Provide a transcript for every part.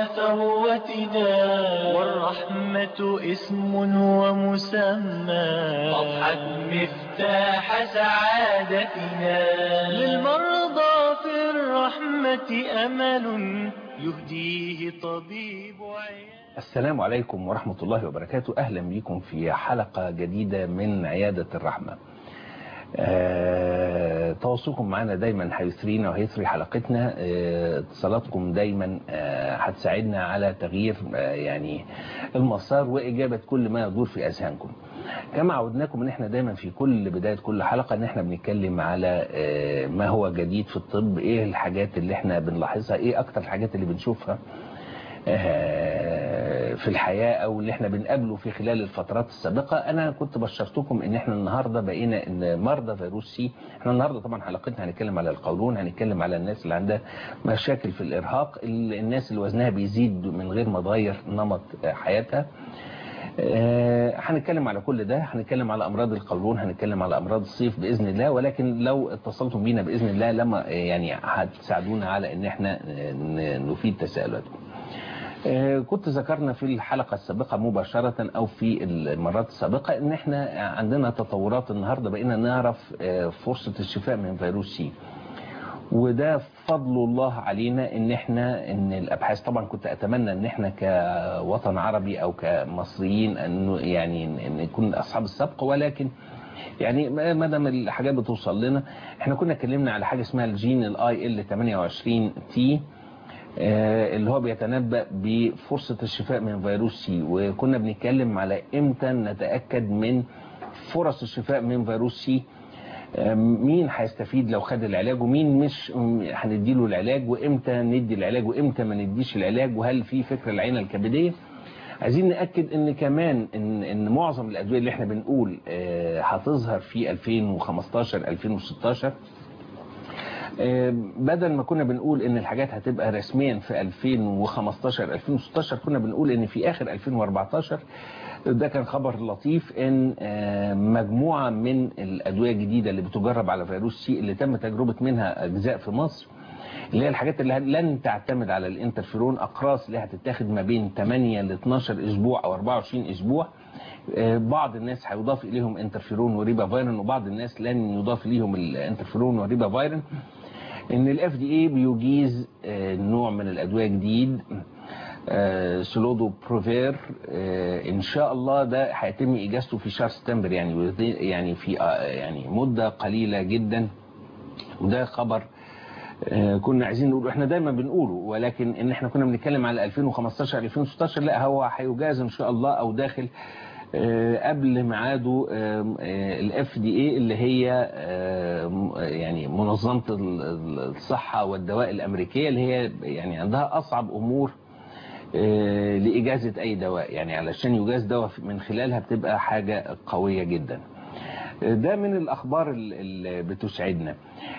ثروتنا والرحمة اسم ومسمى أضحت مفتاح سعادتنا للمرضى في الرحمة أمل يهديه طبيب عيادة السلام عليكم ورحمة الله وبركاته أهلا بكم في حلقة جديدة من عيادة الرحمة أه تواصلكم معنا دايما هيسرينا وهيسري حلقتنا أه اتصالاتكم دايما أه هتساعدنا على تغيير يعني المسار وإجابة كل ما يدور في أذهانكم كما عودناكم ان احنا دايما في كل بداية كل حلقة ان احنا بنتكلم على ما هو جديد في الطب ايه الحاجات اللي احنا بنلاحظها ايه اكتر الحاجات اللي بنشوفها في الحياة او اللي احنا بنقابله في خلال الفترات السابقة انا كنت بشرتكم ان احنا النهاردة بقينا ان مرضى فيروس سي احنا النهاردة طبعا حلقتنا هنتكلم على القولون هنتكلم على الناس اللي عندها مشاكل في الارهاق الناس اللي وزنها بيزيد من غير ما تغير نمط حياتها هنتكلم على كل ده هنتكلم على امراض القولون هنتكلم على امراض الصيف باذن الله ولكن لو اتصلتم بينا باذن الله لما يعني هتساعدونا على ان احنا نفيد تساؤلاتكم كنت ذكرنا في الحلقة السابقة مباشرة او في المرات السابقة ان احنا عندنا تطورات النهاردة بقينا نعرف فرصة الشفاء من فيروس سي وده فضل الله علينا ان احنا ان الابحاث طبعا كنت اتمنى ان احنا كوطن عربي او كمصريين انه يعني ان نكون اصحاب السبق ولكن يعني ما دام الحاجات بتوصل لنا احنا كنا اتكلمنا على حاجه اسمها الجين الاي ال 28 تي اللي هو بيتنبأ بفرصة الشفاء من فيروس سي وكنا بنتكلم على امتى نتأكد من فرص الشفاء من فيروس سي مين هيستفيد لو خد العلاج ومين مش هنديله العلاج وامتى ندي العلاج وامتى ما نديش العلاج وهل في فكرة العينة الكبدية عايزين نأكد ان كمان ان, إن معظم الادوية اللي احنا بنقول هتظهر في 2015 2016 بدل ما كنا بنقول ان الحاجات هتبقى رسميا في 2015 2016 كنا بنقول ان في اخر 2014 ده كان خبر لطيف ان مجموعة من الادوية الجديدة اللي بتجرب على فيروس سي اللي تم تجربة منها اجزاء في مصر اللي هي الحاجات اللي لن تعتمد على الانترفيرون اقراص اللي هتتاخد ما بين 8 ل 12 اسبوع او 24 اسبوع بعض الناس هيضاف اليهم انترفيرون وريبا فايرن وبعض الناس لن يضاف اليهم الانترفيرون وريبا فايرن ان الاف دي اي بيجيز نوع من الادويه جديد سلودو بروفير ان شاء الله ده هيتم اجازته في شهر سبتمبر يعني يعني في يعني مده قليله جدا وده خبر كنا عايزين نقوله احنا دايما بنقوله ولكن ان احنا كنا بنتكلم على 2015 2016 لا هو هيجاز ان شاء الله او داخل قبل ميعاده الاف دي اي اللي هي يعني منظمة الصحة والدواء الامريكية اللي هي يعني عندها اصعب امور لاجازة اي دواء يعني علشان يجاز دواء من خلالها بتبقى حاجة قوية جدا ده من الاخبار اللي بتسعدنا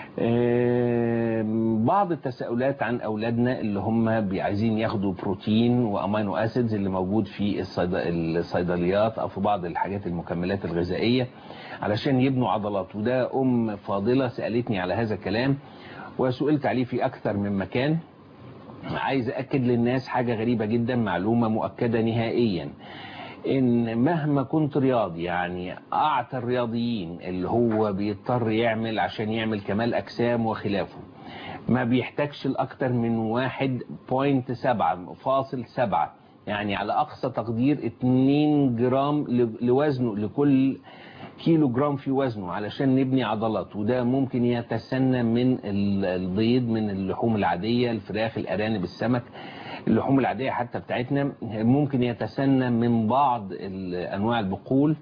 بعض التساؤلات عن اولادنا اللي هم عايزين ياخدوا بروتين وامينو اسيدز اللي موجود في الصيدليات او في بعض الحاجات المكملات الغذائيه علشان يبنوا عضلات وده ام فاضله سالتني على هذا الكلام وسئلت عليه في اكثر من مكان عايز اكد للناس حاجه غريبه جدا معلومه مؤكده نهائيا ان مهما كنت رياضي يعني اعتى الرياضيين اللي هو بيضطر يعمل عشان يعمل كمال اجسام وخلافه ما بيحتاجش الاكتر من 1.7 فاصل 7 يعني على اقصى تقدير 2 جرام لوزنه لكل كيلو جرام في وزنه علشان نبني عضلات وده ممكن يتسنى من البيض من اللحوم العادية الفراخ الارانب السمك اللحوم العادية حتى بتاعتنا ممكن يتسنى من بعض انواع البقول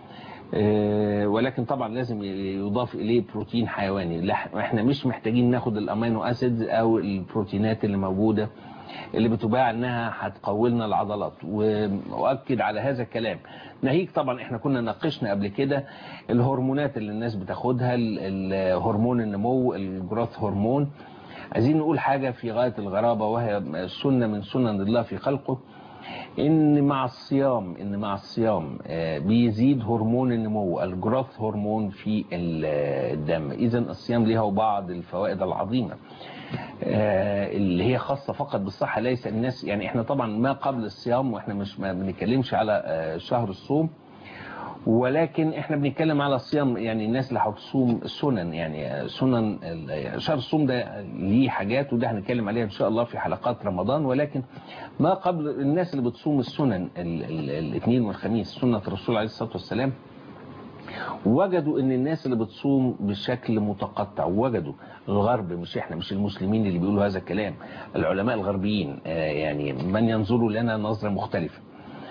ولكن طبعا لازم يضاف اليه بروتين حيواني احنا مش محتاجين ناخد الامينو اسيدز او البروتينات اللي موجودة اللي بتباع انها هتقوي لنا العضلات واؤكد على هذا الكلام ناهيك طبعا احنا كنا ناقشنا قبل كده الهرمونات اللي الناس بتاخدها هرمون النمو الجروث هرمون عايزين نقول حاجة في غاية الغرابة وهي سنة من سنن الله في خلقه ان مع الصيام ان مع الصيام آه، بيزيد هرمون النمو الجروث هرمون في ال- الدم اذا الصيام له بعض الفوائد العظيمه آه، اللي هي خاصة فقط بالصحة ليس الناس يعني احنا طبعا ما قبل الصيام واحنا مش ما بنتكلمش على آه، شهر الصوم ولكن احنا بنتكلم على الصيام يعني الناس اللي هتصوم سنن يعني سنن ال- شهر الصوم ده ليه حاجات وده هنتكلم عليها ان شاء الله في حلقات رمضان ولكن ما قبل الناس اللي بتصوم السنن ال- ال- الاثنين والخميس سنة الرسول عليه الصلاة والسلام وجدوا ان الناس اللي بتصوم بشكل متقطع وجدوا الغرب مش احنا مش المسلمين اللي بيقولوا هذا الكلام العلماء الغربيين آه، يعني من ينظروا لنا نظرة مختلفة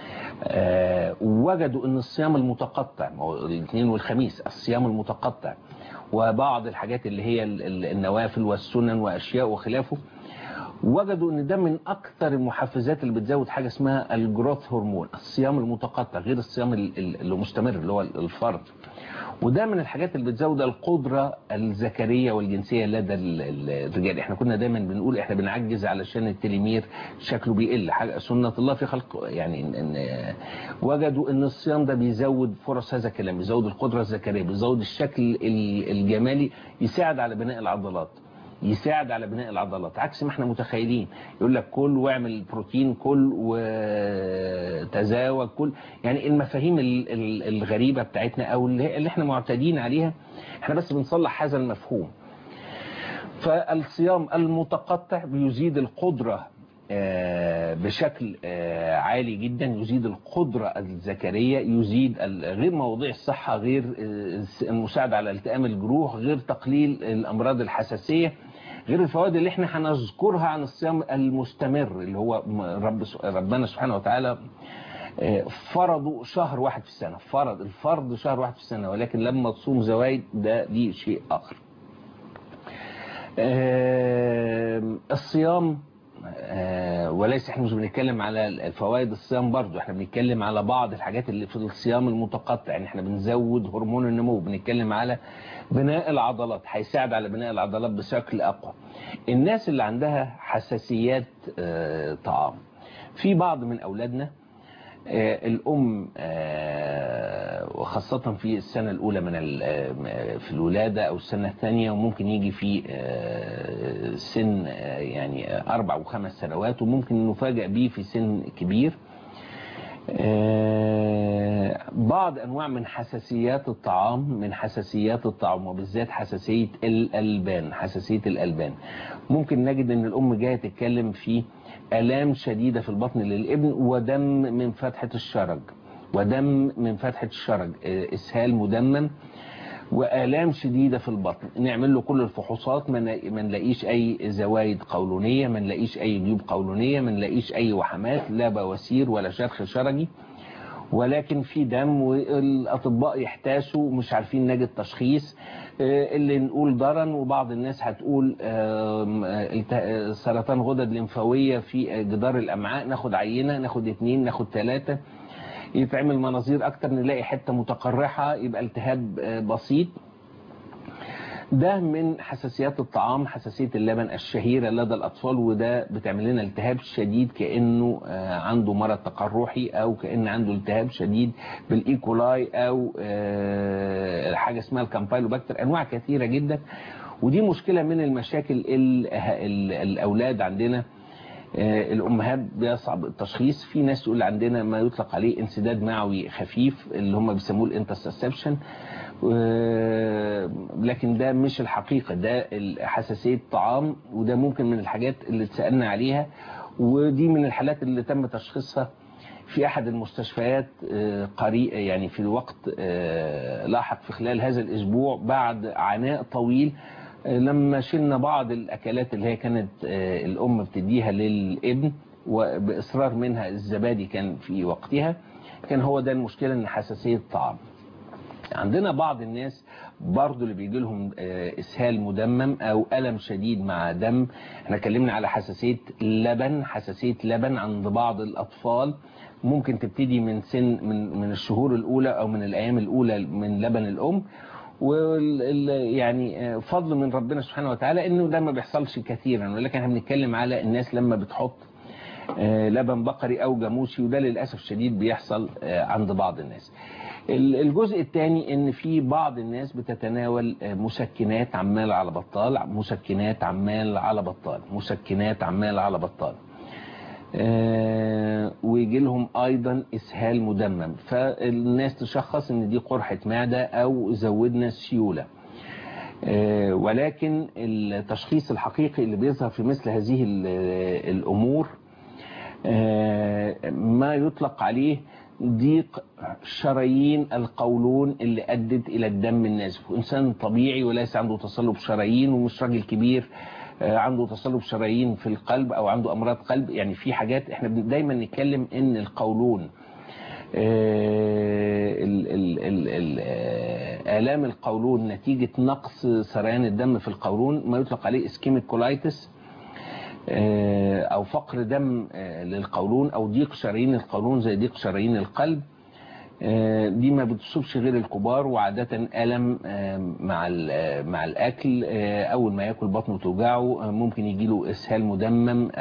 آه، وجدوا ان الصيام المتقطع ما هو الاثنين والخميس الصيام المتقطع وبعض الحاجات اللي هي ال- ال- النوافل والسنن واشياء وخلافه وجدوا ان ده من اكثر المحفزات اللي بتزود حاجه اسمها الجروث هرمون الصيام المتقطع غير الصيام ال- ال- اللي مستمر اللي هو الفرد وده من الحاجات اللي بتزود القدرة الذكرية والجنسية لدى ال- ال- الرجال احنا كنا دايما بنقول احنا بنعجز علشان التليمير شكله بيقل حاجة سنة الله في خلق يعني إن إن وجدوا ان الصيام ده بيزود فرص هذا الكلام بيزود القدرة الذكرية بيزود الشكل ل- الجمالي يساعد على بناء العضلات يساعد على بناء العضلات عكس ما احنا متخيلين يقول لك كل واعمل بروتين كل وتزاوج كل يعني المفاهيم ال- ال- الغريبة بتاعتنا او اللي اللي احنا معتادين عليها احنا بس بنصلح هذا المفهوم فالصيام المتقطع بيزيد القدرة آه، بشكل آه، عالي جدا يزيد القدرة الذكرية يزيد ال- غير مواضيع الصحة غير آه، المساعدة على التئام الجروح غير تقليل الأمراض الحساسية غير الفوائد اللي احنا هنذكرها عن الصيام المستمر اللي هو م- رب ربنا سبحانه وتعالى آه، فرضوا شهر واحد في السنة فرض الفرض شهر واحد في السنة ولكن لما تصوم زوايد ده دي شيء آخر آه، الصيام آه، وليس احنا مش بنتكلم على فوائد الصيام برضو احنا بنتكلم على بعض الحاجات اللي في الصيام المتقطع يعني احنا بنزود هرمون النمو بنتكلم على بناء العضلات هيساعد على بناء العضلات بشكل اقوى الناس اللي عندها حساسيات آه، طعام في بعض من اولادنا آه، الأم آه، وخاصة في السنة الأولى من ال- آه، في الولادة أو السنة الثانية وممكن يجي في آه، سن آه، يعني أربع وخمس سنوات وممكن نفاجأ به في سن كبير آه، بعض أنواع من حساسيات الطعام من حساسيات الطعام وبالذات حساسية الألبان حساسية الألبان ممكن نجد أن الأم جاية تتكلم في آلام شديدة في البطن للابن ودم من فتحة الشرج ودم من فتحة الشرج آه، إسهال مدمم وآلام شديدة في البطن نعمل له كل الفحوصات ما ن- ما نلاقيش أي زوايد قولونية ما نلاقيش أي جيوب قولونية ما نلاقيش أي وحمات لا بواسير ولا شرخ شرجي ولكن في دم والأطباء يحتاسوا مش عارفين نجد تشخيص آه، اللي نقول ضرن وبعض الناس هتقول آم، آه، الت- آه، سرطان غدد لمفاوية في آه، جدار الأمعاء ناخد عينة ناخد اتنين ناخد ثلاثة يتعمل مناظير أكتر نلاقي حتة متقرحة يبقى التهاب آه، بسيط ده من حساسيات الطعام حساسية اللبن الشهيرة لدى الأطفال وده بتعمل لنا التهاب شديد كأنه آه، عنده مرض تقرحي أو كأن عنده التهاب شديد بالإيكولاي أو آه، حاجة اسمها الكامبايلوباكتر أنواع كثيرة جدا ودي مشكلة من المشاكل ال- ال- الأولاد عندنا آه، الأمهات بيصعب التشخيص في ناس تقول عندنا ما يطلق عليه انسداد معوي خفيف اللي هم بيسموه الانترسبشن لكن ده مش الحقيقة ده حساسية طعام وده ممكن من الحاجات اللي اتسألنا عليها ودي من الحالات اللي تم تشخيصها في أحد المستشفيات آه، قريب يعني في الوقت آه، لاحق في خلال هذا الأسبوع بعد عناء طويل آه، لما شلنا بعض الأكلات اللي هي كانت آه، الأم بتديها للابن وبإصرار منها الزبادي كان في وقتها كان هو ده المشكلة ان حساسية الطعام عندنا بعض الناس برضو اللي بيجي لهم آه، اسهال مدمم او الم شديد مع دم احنا اتكلمنا على حساسيه اللبن حساسيه لبن عند بعض الاطفال ممكن تبتدي من سن من من الشهور الاولى او من الايام الاولى من لبن الام وال يعني آه، فضل من ربنا سبحانه وتعالى انه ده ما بيحصلش كثيرا ولكن احنا بنتكلم على الناس لما بتحط آه، لبن بقري او جاموسي وده للاسف الشديد بيحصل آه، عند بعض الناس ال- الجزء الثاني ان في بعض الناس بتتناول آه، مسكنات عمال على بطال مسكنات عمال على بطال مسكنات عمال على بطال آه، ويجي لهم ايضا اسهال مدمم فالناس تشخص ان دي قرحة معدة او زودنا السيولة آه، ولكن التشخيص الحقيقي اللي بيظهر في مثل هذه ال- الامور آه، ما يطلق عليه ضيق شرايين القولون اللي ادت الى الدم النازف انسان طبيعي وليس عنده تصلب شرايين ومش راجل كبير آه، عنده تصلب شرايين في القلب او عنده امراض قلب يعني في حاجات احنا بن- دايما نتكلم ان القولون آه، ال- ال- ال- ال- آه، آلام القولون نتيجة نقص سريان الدم في القولون ما يطلق عليه اسكيميك كولايتس آه، او فقر دم آه، للقولون او ضيق شرايين القولون زي ضيق شرايين القلب آه، دي ما بتصيبش غير الكبار وعادة ألم آه، مع ال- آه، مع الأكل آه، أول ما ياكل بطنه توجعه آه، ممكن يجيله إسهال مدمم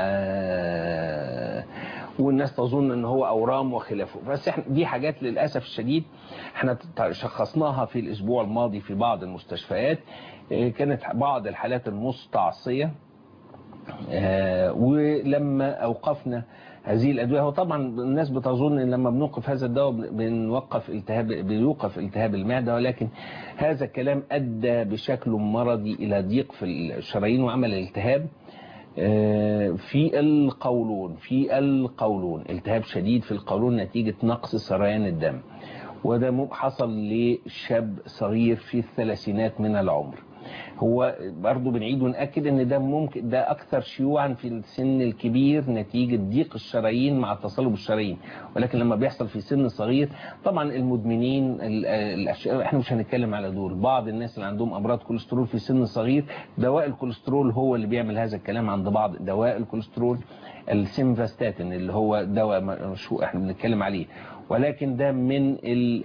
آه، والناس تظن ان هو اورام وخلافه بس احنا دي حاجات للاسف الشديد احنا ت- شخصناها في الاسبوع الماضي في بعض المستشفيات آه، كانت بعض الحالات المستعصيه آه، ولما اوقفنا هذه الادويه هو طبعا الناس بتظن ان لما بنوقف هذا الدواء بن- بنوقف التهاب بيوقف التهاب المعده ولكن هذا الكلام ادى بشكل مرضي الى ضيق في الشرايين وعمل التهاب آه، في القولون في القولون التهاب شديد في القولون نتيجه نقص سريان الدم وده مو- حصل لشاب صغير في الثلاثينات من العمر هو برضو بنعيد ونأكد ان ده ممكن ده اكثر شيوعا في السن الكبير نتيجة ضيق الشرايين مع تصلب الشرايين ولكن لما بيحصل في سن صغير طبعا المدمنين ال- الاشياء احنا مش هنتكلم على دول بعض الناس اللي عندهم امراض كوليسترول في سن صغير دواء الكوليسترول هو اللي بيعمل هذا الكلام عند بعض دواء الكوليسترول السيمفاستاتين اللي هو دواء مشهور احنا بنتكلم عليه ولكن ده من ال-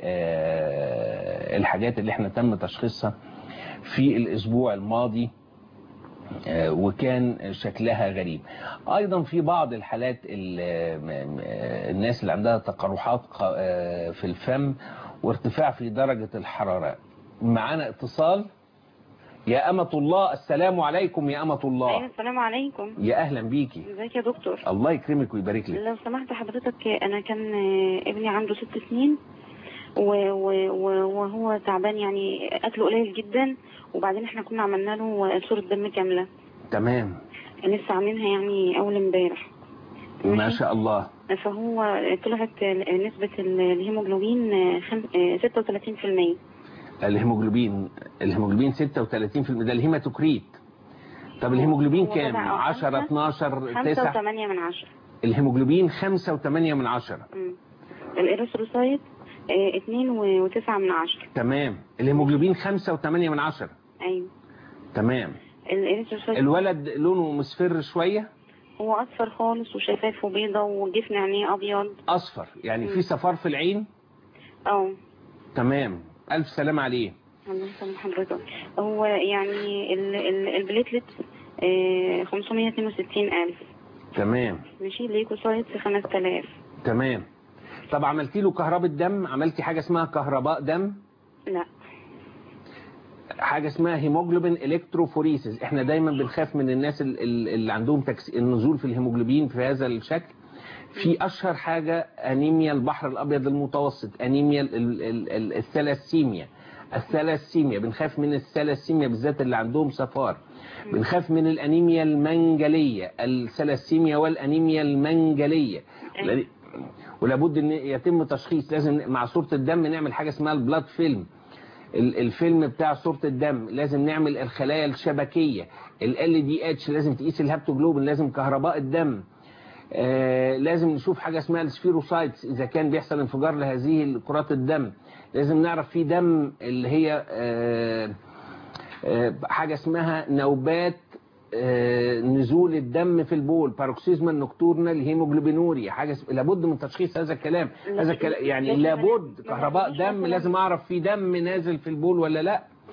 آه، الحاجات اللي احنا تم تشخيصها في الاسبوع الماضي آه، وكان شكلها غريب ايضا في بعض الحالات ال- م- م- الناس اللي عندها تقرحات ق- آه، في الفم وارتفاع في درجة الحرارة معانا اتصال يا أمة الله السلام عليكم يا أمة ايوه الله السلام عليكم يا أهلا بيكي ازيك يا دكتور الله يكرمك ويبارك لك لو سمحت حضرتك انا كان آه، ابني عنده ست سنين و- و- و- وهو تعبان يعني اكله قليل جدا وبعدين احنا كنا عملنا له صورة دم كاملة تمام لسه عاملينها يعني اول امبارح ما ماشي. شاء الله فهو طلعت نسبة الهيموجلوبين آه، خم- آه، 36% الهيموجلوبين الهيموجلوبين 36% ده الهيماتوكريت طب الهيموجلوبين هو كام طلع 10 خمسة- 12 خمسة 9 وثمانية من عشرة الهيموجلوبين 5 و8 من 10 مم. الإيروثروسايت آه، اتنين و- وتسعة من عشرة تمام الهيموجلوبين 5 و8 من 10 أيوة تمام الإيروثروسايت الولد لونه مصفر شوية هو أصفر خالص وشفايفه بيضة وجفن عينيه أبيض اصفر يعني في صفار في العين اه تمام الف سلام عليه الله يسلم حضرتك هو يعني ال- ال- البليتلت آه، 562 ألف تمام ماشي ليكوسايت 5000 تمام طب عملتي له كهرباء دم عملتي حاجة اسمها كهرباء دم لا حاجة اسمها هيموجلوبين الكتروفوريسيس احنا دايما بنخاف من الناس ال- ال- اللي عندهم تكس... النزول في الهيموجلوبين في هذا الشكل في اشهر حاجة انيميا البحر الابيض المتوسط انيميا ال- ال- ال- ال- الثلاسيميا الثلاسيميا بنخاف من الثلاسيميا بالذات اللي عندهم صفار بنخاف من الانيميا المنجلية الثلاسيميا والانيميا المنجلية أيوة. ولابد ان يتم تشخيص لازم مع صورة الدم نعمل حاجة اسمها البلاد فيلم ال- الفيلم بتاع صورة الدم لازم نعمل الخلايا الشبكية ال دي اتش لازم تقيس الهابتوجلوبين لازم كهرباء الدم آه لازم نشوف حاجة اسمها السفيروسايتس إذا كان بيحصل انفجار لهذه كرات الدم لازم نعرف في دم اللي هي آه آه حاجة اسمها نوبات آه، نزول الدم في البول باروكسيزما نوكتورنال هيموجلوبينوريا حاجه اس- لابد من تشخيص هذا الكلام هذا الكلام يعني لكن- لابد لكن كهرباء مش دم مثلاً- لازم اعرف في دم نازل في البول ولا لا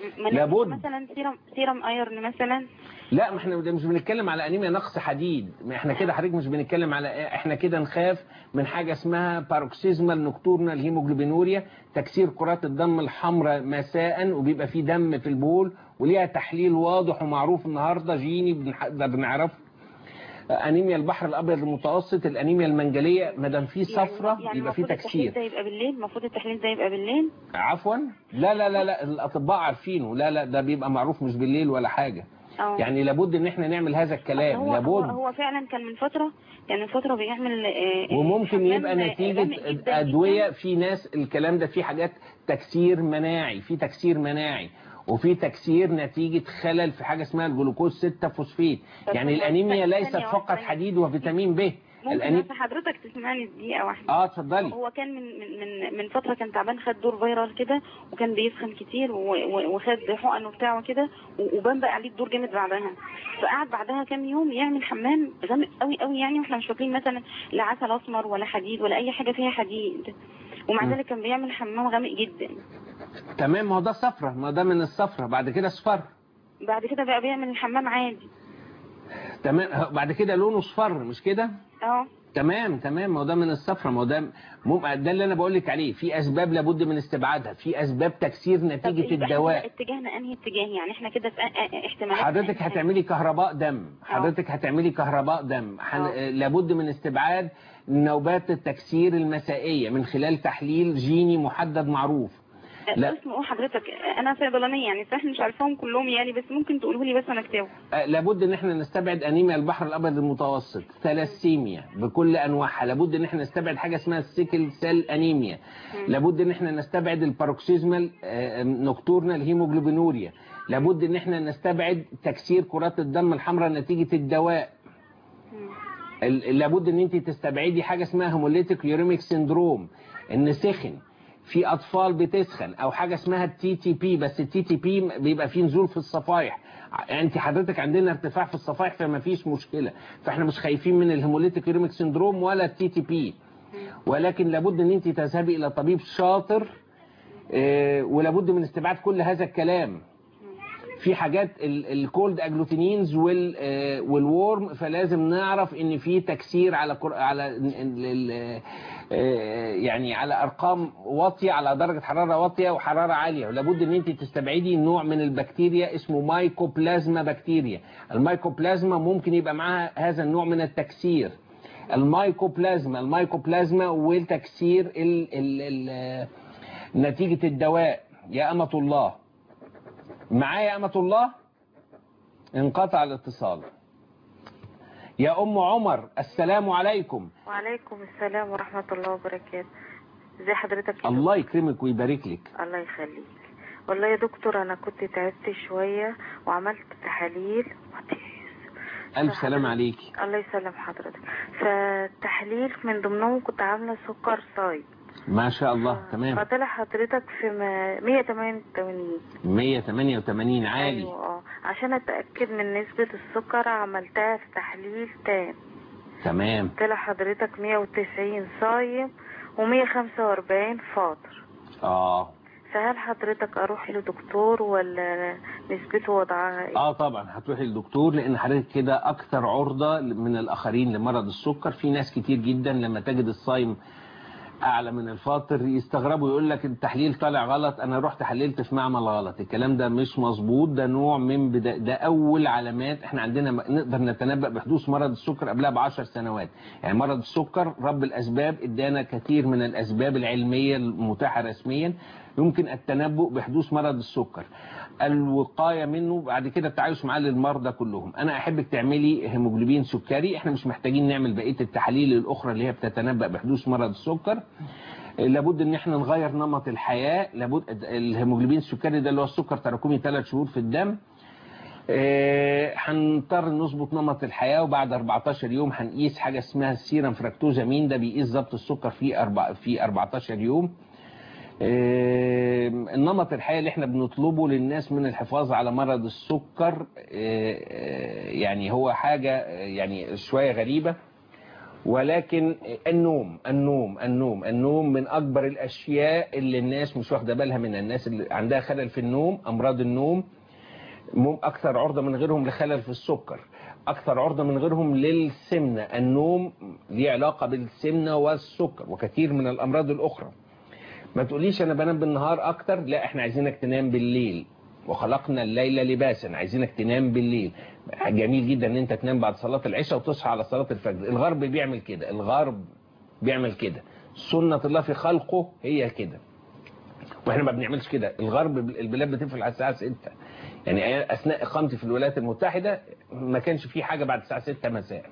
ما ناخدش لابد. مثلا سيرم سيرم ايرن مثلا لا ما احنا ده مش بنتكلم على انيميا نقص حديد ما احنا كده حضرتك مش بنتكلم على إيه، احنا كده نخاف من حاجه اسمها باروكسيزمال نوكتورنال هيموجلوبينوريا تكسير كرات الدم الحمراء مساء وبيبقى فيه دم في البول وليها تحليل واضح ومعروف النهارده جيني بنقدر بنعرفه انيميا البحر الابيض المتوسط الانيميا المنجليه ما دام في صفرة يعني يبقى في المفروض التحليل تكسير ده يبقى بالليل المفروض التحليل ده يبقى بالليل عفوا لا لا لا لا الاطباء عارفينه لا لا ده بيبقى معروف مش بالليل ولا حاجه اه يعني لابد ان احنا نعمل هذا الكلام هو هو, لابد هو فعلا كان من فتره كان من فتره بيعمل آه، وممكن حمام يبقى غامق نتيجة جداً أدوية جداً. في ناس الكلام ده في حاجات تكسير مناعي في تكسير مناعي وفي تكسير نتيجة خلل في حاجة اسمها الجلوكوز 6 فوسفيت طب يعني هو الأنيميا ثانية ليست واحدة فقط بس. حديد وفيتامين ب ممكن الأنيم... بس حضرتك تسمعني دقيقه واحده اه اتفضلي هو كان من من من, من فتره كان تعبان خد دور فيرال كده وكان بيسخن كتير و- و- وخد حقن وبتاع وكده و- وبان بقى عليه الدور جامد بعدها فقعد بعدها كام يوم يعمل حمام غامق قوي قوي يعني واحنا مش واكلين مثلا لا عسل اسمر ولا حديد ولا اي حاجه فيها حديد ومع م. ذلك كان بيعمل حمام غامق جدا تمام ما هو ده صفرة ما ده من الصفرة بعد كده اصفر بعد كده بقى بيعمل الحمام عادي تمام بعد كده لونه اصفر مش كده اه تمام تمام ما هو ده من الصفرة ما هو ده مم... ده اللي انا بقول لك عليه في اسباب لابد من استبعادها في اسباب تكسير طب نتيجة يبقى احنا الدواء كده اتجاهنا انهي اتجاه يعني احنا كده في أ- أ- احتمالات حضرتك هتعملي كهرباء دم حضرتك هتعملي كهرباء دم حن... آه. لابد من استبعاد نوبات التكسير المسائية من خلال تحليل جيني محدد معروف لا. اسمه ايه حضرتك انا صيدلانيه يعني صح مش عارفاهم كلهم يعني بس ممكن تقوله لي بس انا اكتبه آه، لابد ان احنا نستبعد انيميا البحر الابيض المتوسط ثلاسيميا بكل انواعها لابد ان احنا نستبعد حاجه اسمها السيكل سيل انيميا لابد ان احنا نستبعد الباروكسيزمال آه، نوكتورنال هيموجلوبينوريا لابد ان احنا نستبعد تكسير كرات الدم الحمراء نتيجه الدواء ال- لابد ان انت تستبعدي حاجه اسمها هيموليتيك يوريميك سيندروم ان سخن في اطفال بتسخن او حاجه اسمها التي تي بي بس التي تي بي بيبقى فيه نزول في الصفائح ع- انت حضرتك عندنا ارتفاع في الصفائح فما فيش مشكله فاحنا مش خايفين من الهيموليتيك يوريميك سيندروم ولا التي تي بي ولكن لابد ان انت تذهبي الى طبيب شاطر آه، ولابد من استبعاد كل هذا الكلام في حاجات الكولد اجلوتينينز وال آه، والورم فلازم نعرف ان في تكسير على كر... على ال- ال- آه، يعني على ارقام واطيه على درجه حراره واطيه وحراره عاليه ولابد ان انت تستبعدي نوع من البكتيريا اسمه مايكوبلازما بكتيريا المايكوبلازما ممكن يبقى معاها هذا النوع من التكسير المايكوبلازما المايكوبلازما والتكسير ال... ال... ال... آه، نتيجه الدواء يا امه الله معايا أمة الله انقطع الاتصال يا أم عمر السلام عليكم وعليكم السلام ورحمة الله وبركاته ازي حضرتك يا الله يكرمك ويبارك لك دكتور؟ الله يخليك والله يا دكتور انا كنت تعبت شوية وعملت تحاليل ألف سلام عليكي الله يسلم حضرتك فالتحليل من ضمنهم كنت عاملة سكر صايم ما شاء الله تمام فطلع حضرتك في م- 188 188 عالي ايوه اه عشان اتأكد من نسبة السكر عملتها في تحليل تام تمام طلع حضرتك 190 صايم و145 فاطر اه فهل حضرتك اروح لدكتور ولا نسبته وضعها ايه؟ اه طبعا هتروحي للدكتور لان حضرتك كده اكثر عرضة من الاخرين لمرض السكر في ناس كتير جدا لما تجد الصايم اعلى من الفاطر يستغربوا يقول لك التحليل طالع غلط انا رحت حللت في معمل غلط الكلام ده مش مظبوط ده نوع من بدا ده اول علامات احنا عندنا م- نقدر نتنبأ بحدوث مرض السكر قبلها بعشر سنوات يعني مرض السكر رب الاسباب ادانا كثير من الاسباب العلميه المتاحه رسميا يمكن التنبؤ بحدوث مرض السكر الوقايه منه بعد كده التعايش معاه للمرضى كلهم انا احبك تعملي هيموجلوبين سكري احنا مش محتاجين نعمل بقيه التحاليل الاخرى اللي هي بتتنبأ بحدوث مرض السكر لابد ان احنا نغير نمط الحياه لابد الهيموجلوبين السكري ده اللي هو السكر تراكمي ثلاث شهور في الدم آه، هنضطر نظبط نمط الحياه وبعد 14 يوم هنقيس حاجه اسمها السيرم فركتوزامين ده بيقيس ضبط السكر في أربع في 14 يوم آه، النمط الحياه اللي احنا بنطلبه للناس من الحفاظ على مرض السكر آه، آه، يعني هو حاجه آه، يعني شويه غريبه ولكن النوم النوم النوم النوم من اكبر الاشياء اللي الناس مش واخده بالها منها الناس اللي عندها خلل في النوم امراض النوم مم اكثر عرضه من غيرهم لخلل في السكر اكثر عرضه من غيرهم للسمنه النوم ليه علاقه بالسمنه والسكر وكثير من الامراض الاخرى ما تقوليش انا بنام بالنهار اكتر لا احنا عايزينك تنام بالليل وخلقنا الليل لباسا عايزينك تنام بالليل جميل جدا ان انت تنام بعد صلاة العشاء وتصحى على صلاة الفجر الغرب بيعمل كده الغرب بيعمل كده سنة الله في خلقه هي كده واحنا ما بنعملش كده الغرب البلاد بتقفل على الساعة 6 يعني اثناء اقامتي في الولايات المتحدة ما كانش في حاجة بعد الساعة 6 مساء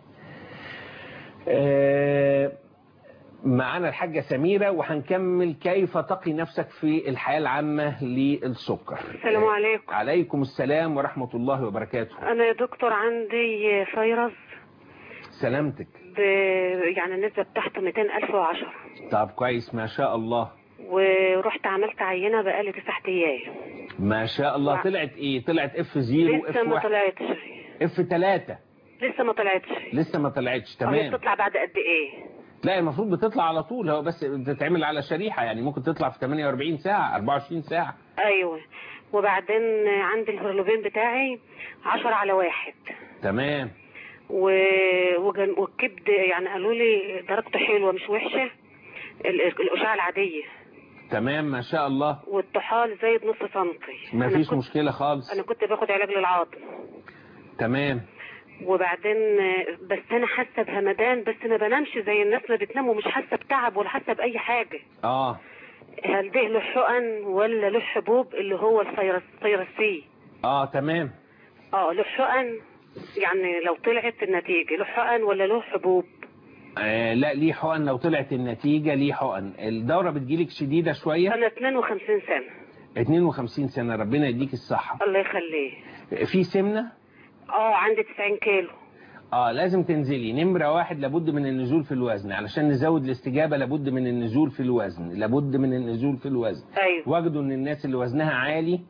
آه معانا الحاجة سميرة وهنكمل كيف تقي نفسك في الحياة العامة للسكر السلام عليكم عليكم السلام ورحمة الله وبركاته انا يا دكتور عندي فيروس سلامتك ب... يعني النسبة بتاعته 200 ألف وعشرة طب كويس ما شاء الله ورحت عملت عينة بقالي تسعة أيام ما شاء الله وع- طلعت ايه طلعت اف زيرو اف لسه ما واحد طلعتش اف ثلاثة لسه ما طلعتش لسه ما طلعتش هي تمام بتطلع بعد قد إيه؟ لا المفروض بتطلع على طول هو بس بتتعمل على شريحة يعني ممكن تطلع في 48 ساعة 24 ساعة أيوه وبعدين عندي الهيموجلوبين بتاعي 10 على واحد تمام و... وجن... والكبد يعني قالوا لي درجته حلوة مش وحشة ال... ال- الأشعة العادية تمام ما شاء الله والطحال زايد نص سنتي ما أنا فيش كنت... مشكلة خالص أنا كنت باخد علاج للعظم تمام وبعدين بس انا حاسه بهمدان بس ما بنامش زي الناس ما بتنام ومش حاسه بتعب ولا حاسه باي حاجه اه هل ده له حقن ولا له حبوب اللي هو الفيروس فيروس سي اه تمام اه له حقن يعني لو طلعت النتيجه له حقن ولا له حبوب آه لا ليه حقن لو طلعت النتيجة ليه حقن الدورة بتجيلك شديدة شوية انا 52 سنه 52 سنة ربنا يديك الصحة الله يخليه في سمنة اه عندي 90 كيلو اه لازم تنزلي نمرة واحد لابد من النزول في الوزن علشان نزود الاستجابة لابد من النزول في الوزن لابد من النزول في الوزن ايوه وجدوا ان الناس اللي وزنها عالي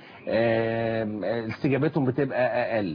آم، استجابتهم بتبقى اقل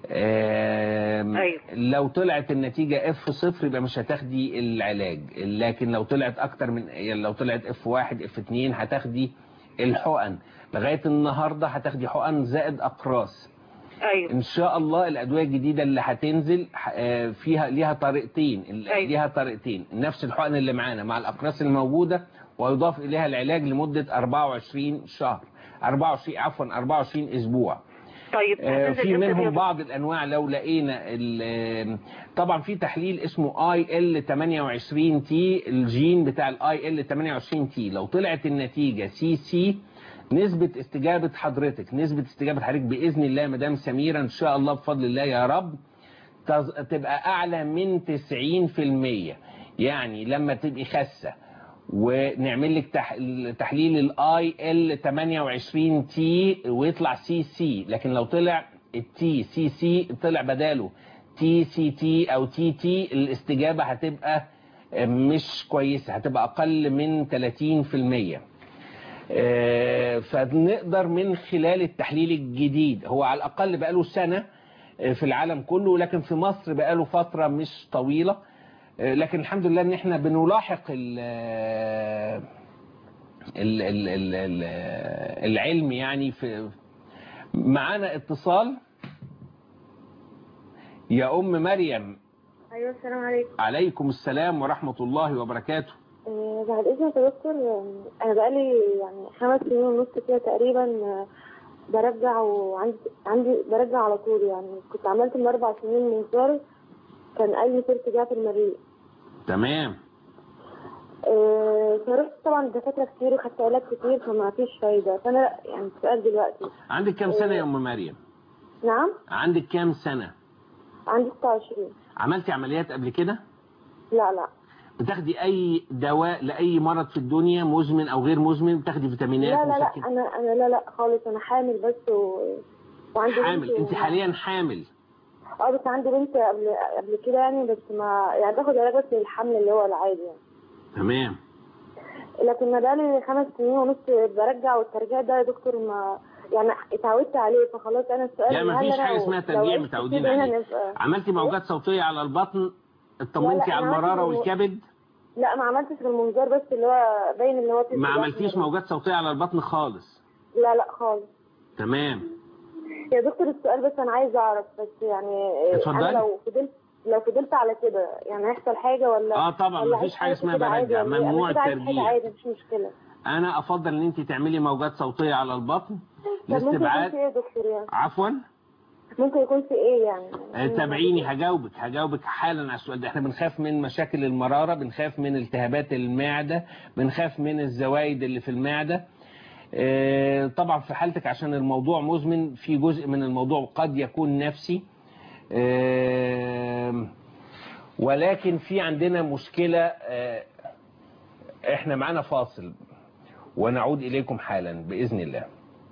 آم، أيوة. لو طلعت النتيجة اف صفر يبقى مش هتاخدي العلاج لكن لو طلعت اكتر من يعني لو طلعت اف واحد اف اتنين هتاخدي الحقن لغاية النهاردة هتاخدي حقن زائد اقراص ايوه ان شاء الله الادويه الجديده اللي هتنزل ح- آه، فيها ليها طريقتين ال- أيوة. ليها طريقتين نفس الحقن اللي معانا مع الاقراص الموجوده ويضاف اليها العلاج لمده 24 شهر 24 عفوا 24 اسبوع طيب آه، هتنزل في امتى دي يا منهم دكتور؟ بعض الانواع لو لقينا ال- آه، طبعا في تحليل اسمه اي ال 28 تي الجين بتاع الاي ال 28 تي لو طلعت النتيجه سي سي نسبة استجابة حضرتك نسبة استجابة حضرتك بإذن الله مدام سميرة إن شاء الله بفضل الله يا رب تز- تبقى أعلى من 90% يعني لما تبقي خاسة ونعمل لك تح... تحليل الاي ال 28 تي ويطلع سي سي لكن لو طلع التي سي سي طلع بداله تي سي تي او تي تي الاستجابة هتبقى مش كويسة هتبقى اقل من 30% آه، فنقدر من خلال التحليل الجديد هو على الأقل بقاله سنة آه، في العالم كله لكن في مصر بقاله فترة مش طويلة آه، لكن الحمد لله ان احنا بنلاحق ال ال ال ال ال العلم يعني في معانا اتصال يا أم مريم ايوه السلام عليكم عليكم السلام ورحمة الله وبركاته آه، بعد اذنك يا دكتور آه، انا بقالي يعني خمس سنين ونص كده تقريبا آه، برجع وعندي عندي برجع على طول يعني كنت عملت من اربع سنين منظار كان قال لي في ارتجاع في المريء تمام آه، فرحت طبعا دكاتره كتير وخدت علاج كتير فما فيش فايده فانا يعني السؤال دلوقتي عندك كام سنة يا أم مريم نعم عندك كام سنة عندي 26 عملتي عمليات قبل كده لا لا بتاخدي اي دواء لاي مرض في الدنيا مزمن او غير مزمن بتاخدي فيتامينات لا لا لا مسكن انا انا لا لا خالص انا حامل بس و... وعندي بنت حامل و- انت حاليا حامل اه بس عندي بنت قبل قبل كده يعني بس ما يعني باخد علاج بس للحمل اللي هو العادي يعني تمام لكن ما بقالي خمس سنين ونص برجع والترجيع ده يا دكتور ما يعني اتعودت عليه فخلاص انا السؤال لا ما هل فيش أنا حاجه لو- اسمها لو ترجيع عشت متعودين كده هنا عليه نبقى- عملتي موجات صوتيه على البطن اطمنتي لا، على أنا المراره عارفة إنه- والكبد لا ما عملتش بالمنظار بس اللي هو باين اللي هو في ما البطن. عملتيش موجات صوتيه على البطن خالص لا لا خالص تمام يا دكتور السؤال بس انا عايزه اعرف بس يعني اتفضلي. انا لو فضلت لو فضلت على كده يعني هيحصل حاجه ولا اه طبعا ولا مفيش عايز حاجه اسمها كده عادي برجع ولا إيه؟ أنا ممنوع كده عايز حاجه الترجيع عادي مفيش مشكله انا افضل ان انت تعملي موجات صوتيه على البطن طب ممكن يكون لاستبعاد في ايه يا دكتور يعني عفوا ممكن يكون في ايه يعني آه، تابعيني هجاوبك هجاوبك حالا على السؤال ده احنا بنخاف من مشاكل المرارة بنخاف من التهابات المعدة بنخاف من الزوايد اللي في المعدة آه، طبعا في حالتك عشان الموضوع مزمن في جزء من الموضوع قد يكون نفسي آه، ولكن في عندنا مشكلة آه، احنا معانا فاصل ونعود إليكم حالا بإذن الله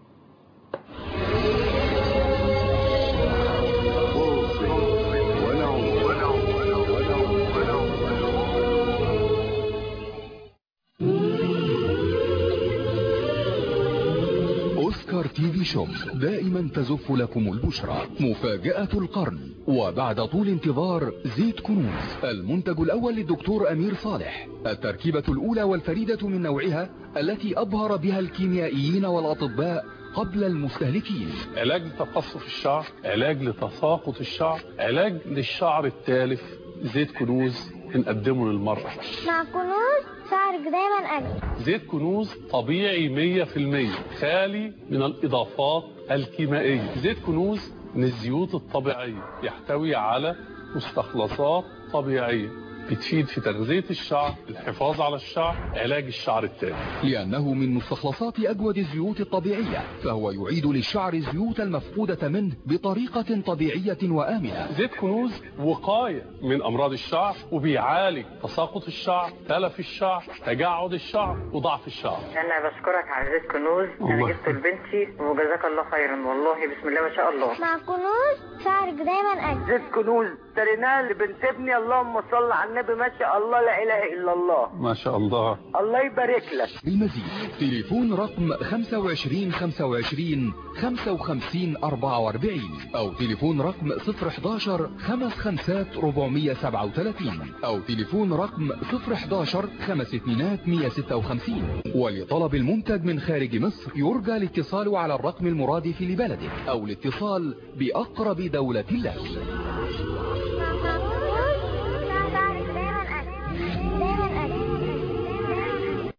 أوسكار تي في شوب دائما تزف لكم البشرى مفاجأة القرن وبعد طول انتظار زيت كنوز المنتج الأول للدكتور أمير صالح التركيبة الأولى والفريدة من نوعها التي أبهر بها الكيميائيين والأطباء قبل المستهلكين علاج لتقصف الشعر علاج لتساقط الشعر علاج للشعر التالف زيت كنوز بنقدمه للمرأة مع كنوز شعرك دايما أجمل زيت كنوز طبيعي 100% خالي من الإضافات الكيميائية زيت كنوز من الزيوت الطبيعية يحتوي على مستخلصات طبيعية بتفيد في تغذية الشعر الحفاظ على الشعر علاج الشعر التالف لأنه من مستخلصات أجود الزيوت الطبيعية فهو يعيد للشعر الزيوت المفقودة منه بطريقة طبيعية وآمنة زيت كنوز وقاية من أمراض الشعر وبيعالج تساقط الشعر تلف الشعر تجعد الشعر وضعف الشعر انا بشكرك على زيت كنوز الله. انا جبته لبنتي وجزاك الله خيرا والله بسم الله ما شاء الله مع كنوز شعرك دايما أجمل زيت كنوز اشتريناه لبنت ابني اللهم صل على النبي ما شاء الله لا اله الا الله ما شاء الله الله يبارك لك بالمزيد تليفون رقم 25 25 55 44 أو تليفون رقم 011 55 437 أو تليفون رقم 011 52 156 ولطلب المنتج من خارج مصر يرجى الاتصال على الرقم المرادف لبلدك أو الاتصال بأقرب دولة لك مع كنوز شعرك دايما أجمل دايما أجمل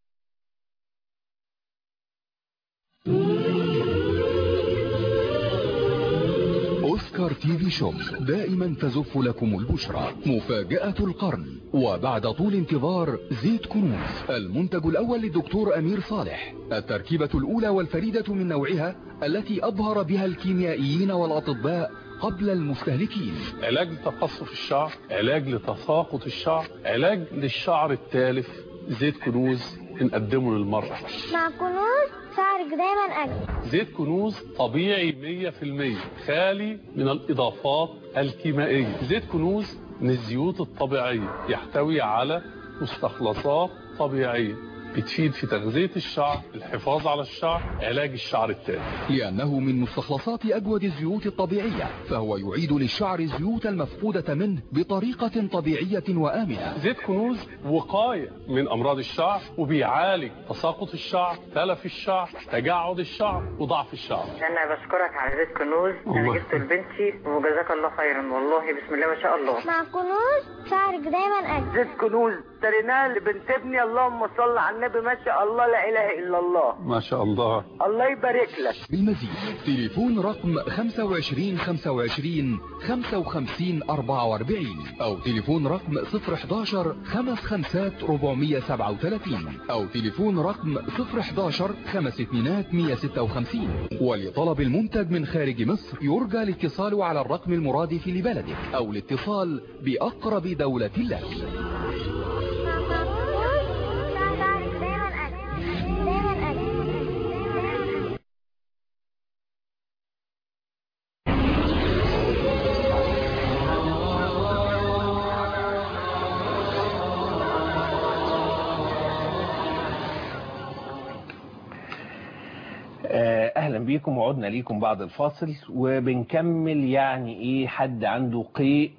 أوسكار تي في شوب دائما تزف لكم البشرى مفاجأة القرن وبعد طول انتظار زيت كنوز المنتج الأول للدكتور أمير صالح التركيبة الأولى والفريدة من نوعها التي أبهر بها الكيميائيين والأطباء قبل المستهلكين علاج لتقصف الشعر علاج لتساقط الشعر علاج للشعر التالف زيت كنوز بنقدمه للمرأة مع كنوز شعرك دايما أجمل زيت كنوز طبيعي 100% خالي من الإضافات الكيميائية زيت كنوز من الزيوت الطبيعية يحتوي على مستخلصات طبيعية بتفيد في تغذية الشعر الحفاظ على الشعر علاج الشعر التالف لأنه من مستخلصات أجود الزيوت الطبيعية فهو يعيد للشعر الزيوت المفقودة منه بطريقة طبيعية وآمنة زيت كنوز وقاية من أمراض الشعر وبيعالج تساقط الشعر تلف الشعر تجعد الشعر وضعف الشعر انا بشكرك على زيت كنوز الله. انا جبته لبنتي وجزاك الله خيرا والله بسم الله ما شاء الله مع كنوز شعرك دايما أجمل زيت كنوز اشتريناه لبنت ابني اللهم صل على النبي ما شاء الله لا اله الا الله ما شاء الله الله يبارك لك بالمزيد تليفون رقم 25 25 55 44 أو تليفون رقم 011 55 437 أو تليفون رقم 011 52 156 ولطلب المنتج من خارج مصر يرجى الاتصال على الرقم المرادف لبلدك أو الاتصال بأقرب دولة لك مع كنوز شعرك دايما أجمل دايما أجمل آه، اهلا بيكم وعدنا ليكم بعد الفاصل وبنكمل يعني ايه حد عنده قيء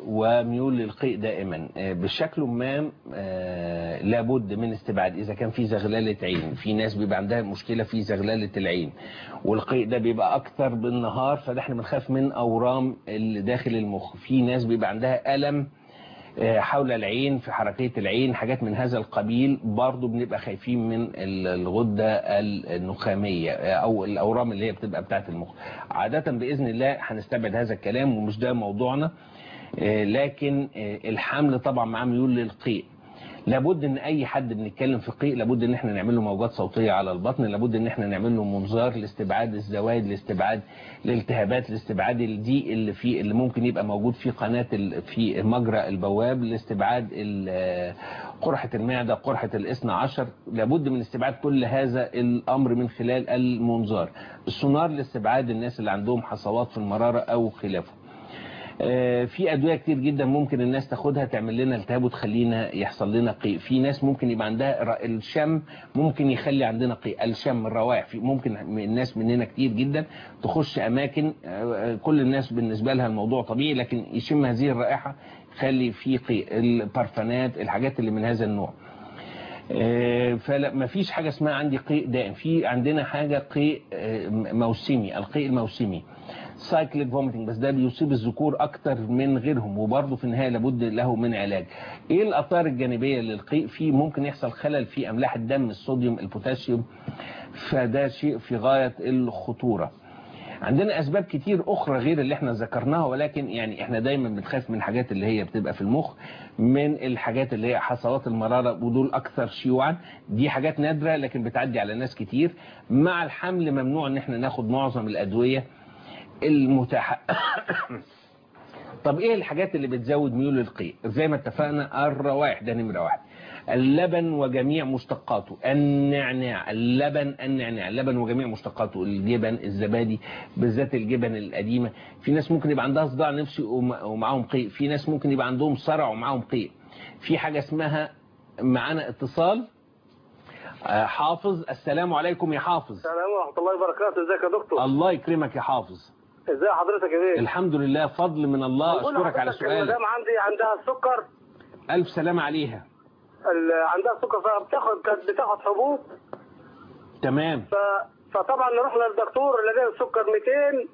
وميول للقيء دائما آه، بالشكل ما آه، لابد من استبعاد اذا كان في زغلله عين في ناس بيبقى عندها مشكله في زغلله العين والقيء ده بيبقى اكتر بالنهار فده احنا بنخاف من اورام اللي داخل المخ في ناس بيبقى عندها الم آه، حول العين في حركية العين حاجات من هذا القبيل برضو بنبقى خايفين من ال- الغدة النخامية آه، أو الأورام اللي هي بتبقى بتاعة المخ عادة بإذن الله هنستبعد هذا الكلام ومش ده موضوعنا آه، لكن آه، الحمل طبعا معاه ميول للقيء لابد ان اي حد بنتكلم في قيء لابد ان احنا نعمل له موجات صوتيه على البطن لابد ان احنا نعمل له منظار لاستبعاد الزوائد لاستبعاد الالتهابات لاستبعاد الضيق اللي في اللي ممكن يبقى موجود في قناه ال- في مجرى البواب لاستبعاد ال- قرحه المعده قرحه الاثنى عشر لابد من استبعاد كل هذا الامر من خلال المنظار السونار لاستبعاد الناس اللي عندهم حصوات في المراره او خلافه آه، في ادويه كتير جدا ممكن الناس تاخدها تعمل لنا التهاب وتخلينا يحصل لنا قيء في ناس ممكن يبقى عندها ر- الشم ممكن يخلي عندنا قيء الشم الروائح في ممكن الناس مننا كتير جدا تخش اماكن آه، كل الناس بالنسبه لها الموضوع طبيعي لكن يشم هذه الرائحه يخلي في قيء البرفانات الحاجات اللي من هذا النوع آه، فلا ما فيش حاجه اسمها عندي قيء دائم في عندنا حاجه قيء آه، موسمي القيء الموسمي سايكليك فوميتنج بس ده بيصيب الذكور اكتر من غيرهم وبرضه في النهايه لابد له من علاج ايه الاثار الجانبيه للقيء في ممكن يحصل خلل في املاح الدم الصوديوم البوتاسيوم فده شيء في غايه الخطوره عندنا اسباب كتير اخرى غير اللي احنا ذكرناها ولكن يعني احنا دايما بنخاف من الحاجات اللي هي بتبقى في المخ من الحاجات اللي هي حصوات المراره ودول اكثر شيوعا دي حاجات نادره لكن بتعدي على ناس كتير مع الحمل ممنوع ان احنا ناخد معظم الادويه المتاحه طب ايه الحاجات اللي بتزود ميول القيء زي ما اتفقنا الروائح ده نمره واحد اللبن وجميع مشتقاته النعناع اللبن النعناع اللبن وجميع مشتقاته الجبن الزبادي بالذات الجبن القديمه في ناس ممكن يبقى عندها صداع نفسي وم- ومعاهم قيء في ناس ممكن يبقى عندهم صرع ومعاهم قيء في حاجه اسمها معانا اتصال آه، حافظ السلام عليكم يا حافظ السلام ورحمة الله وبركاته ازيك يا دكتور الله يكرمك يا حافظ ازي حضرتك يا بيه الحمد لله فضل من الله بقول اشكرك على لحضرتك سؤالك المدام عندي عندها السكر الف سلامه عليها ال- عندها السكر فبتاخد كانت بتاخد حبوب تمام ف... فطبعا رحنا للدكتور لقينا السكر 200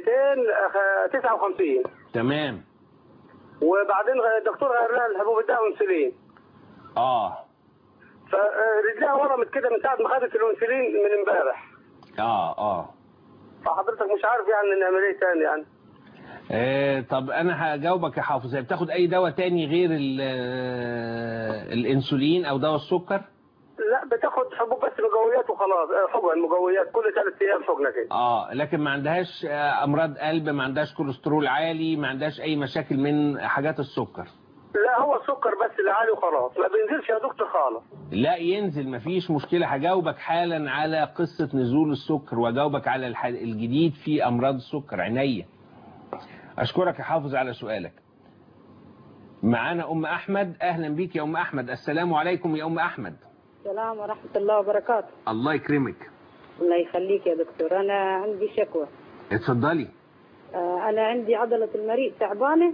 259 تمام وبعدين الدكتور غير لها الحبوب اداها انسولين اه فرجلها ورمت كده من ساعه ما خدت الانسولين من امبارح اه اه فحضرتك مش عارف يعني نعمل ايه تاني يعني آه، طب انا هجاوبك يا حافظ هي بتاخد اي دواء تاني غير ال- آه، الانسولين او دواء السكر لا بتاخد حبوب بس مقويات وخلاص آه، حقن مقويات كل ثلاث ايام حقنه كده اه لكن ما عندهاش آه، امراض قلب ما عندهاش كوليسترول عالي ما عندهاش اي مشاكل من حاجات السكر لا هو السكر بس اللي عالي وخلاص ما بينزلش يا دكتور خالص لا ينزل مفيش مشكلة هجاوبك حالا على قصة نزول السكر وجاوبك على الح- الجديد في أمراض السكر عينيا أشكرك يا حافظ على سؤالك معانا أم أحمد أهلا بيك يا أم أحمد السلام عليكم يا أم أحمد السلام ورحمة الله وبركاته الله يكرمك الله يخليك يا دكتور أنا عندي شكوى اتفضلي آه، أنا عندي عضلة المريء تعبانة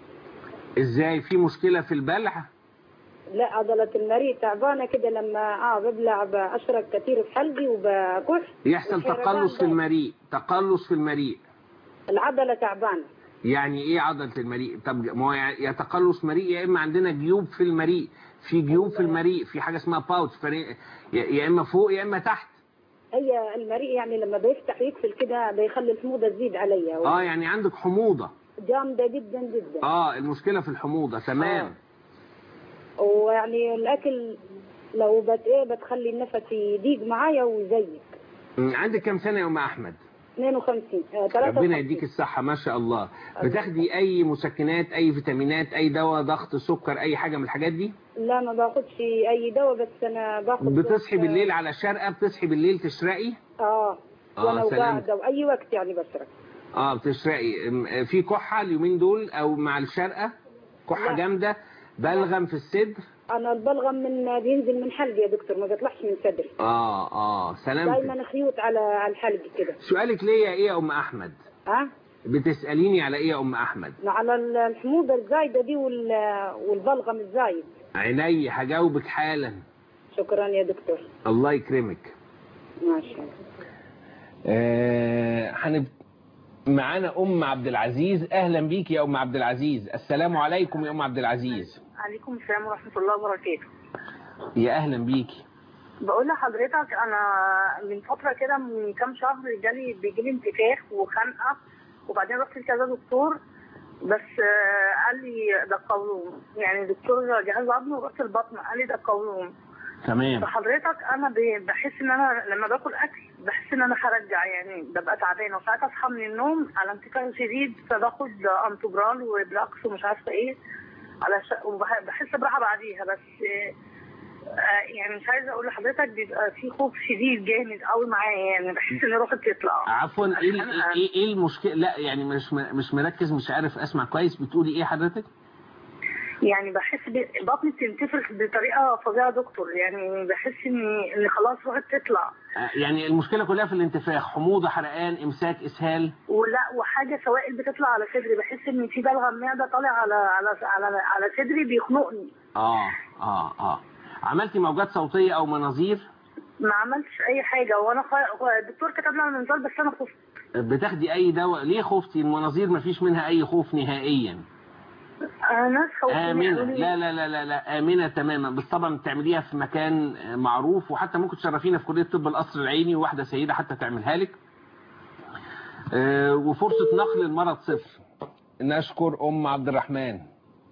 ازاي في مشكلة في البلع لا عضلة المريء تعبانة كده لما اه ببلع بأشرب كثير في حلقي وبكح يحصل وحرقان تقلص في دايما. المريء تقلص في المريء العضلة تعبانة يعني ايه عضلة المريء طب ما هو يا تقلص مريء يا اما عندنا جيوب في المريء في جيوب في المريء في حاجة اسمها باوتش فري- يا يا اما فوق يا اما تحت هي المريء يعني لما بيفتح يقفل كده بيخلي الحموضة تزيد عليا اه يعني عندك حموضة جامدة جدا جدا اه المشكلة في الحموضة تمام ويعني الأكل لو بت ايه بتخلي النفس يضيق معايا وزيك م، عندك كام سنة يا ام احمد 52 آه، 53. ربنا يديك الصحة ما شاء الله بتاخدي اي مسكنات اي فيتامينات اي دواء ضغط سكر اي حاجة من الحاجات دي لا ما باخدش اي دواء بس انا باخد بتصحي بس- بالليل على شرقة بتصحي بالليل تشرقي اه آه، وانا سلامت. وقاعده واي وقت يعني بشرب اه بتشرقي م- في كحة اليومين دول او مع الشرقة كحة لا. جامدة بلغم في الصدر انا البلغم من بينزل من حلقي يا دكتور ما بيطلعش من صدري اه اه سلامتك دايما خيوط على على الحلق كده سؤالك ليا ايه يا ام احمد ها بتساليني على ايه يا ام احمد على الحموضه الزايده دي وال- والبلغم الزايد عيني هجاوبك حالا شكرا يا دكتور الله يكرمك ما شاء الله آه، هنب... معانا ام عبد العزيز اهلا بيك يا ام عبد العزيز السلام عليكم يا ام عبد العزيز عليكم السلام ورحمة الله وبركاته يا اهلا بيكي بقول لحضرتك أنا من فترة كده من كام شهر جالي بيجيلي انتفاخ وخنقة وبعدين رحت لكذا دكتور بس آه، قال لي ده القولون يعني دكتور جهاز عظمي ورحت البطن قال لي ده القولون تمام فحضرتك انا ب- بحس ان انا لما باكل اكل بحس ان انا هرجع يعني ببقى تعبانه وساعات اصحى من النوم على انتفاخ شديد فباخد انتوجرال وبلاكس ومش عارفه ايه على ش... وبحس براحه بعديها بس آه، آه، يعني مش عايزه اقول لحضرتك بيبقى في خوف شديد جامد قوي معايا يعني بحس ان روحي بتطلع عفوا ايه ال- ايه ايه المشكله لا يعني مش م- مش مركز مش عارف اسمع كويس بتقولي ايه حضرتك يعني بحس ب- بطني بتنتفخ بطريقه فظيعه يا دكتور يعني بحس ان ان خلاص روحي بتطلع آه، يعني المشكله كلها في الانتفاخ حموضه حرقان امساك اسهال ولا وحاجه سوائل بتطلع على صدري بحس ان في بلغم معده طالع على على على على صدري بيخنقني اه اه اه عملتي موجات صوتيه او مناظير ما عملتش اي حاجه وانا خ... الدكتور كتب لي على منظار بس انا خفت بتاخدي اي دواء ليه خفتي المناظير ما فيش منها اي خوف نهائيا آه ناس خوفوني آمنة قالوا لي- لا لا لا لا لا آمنة تماما بس طبعا تعمليها في مكان آه، معروف وحتى ممكن تشرفينا في كلية طب القصر العيني وواحدة سيدة حتى تعملها لك آه، وفرصة نقل المرض صفر نشكر أم عبد الرحمن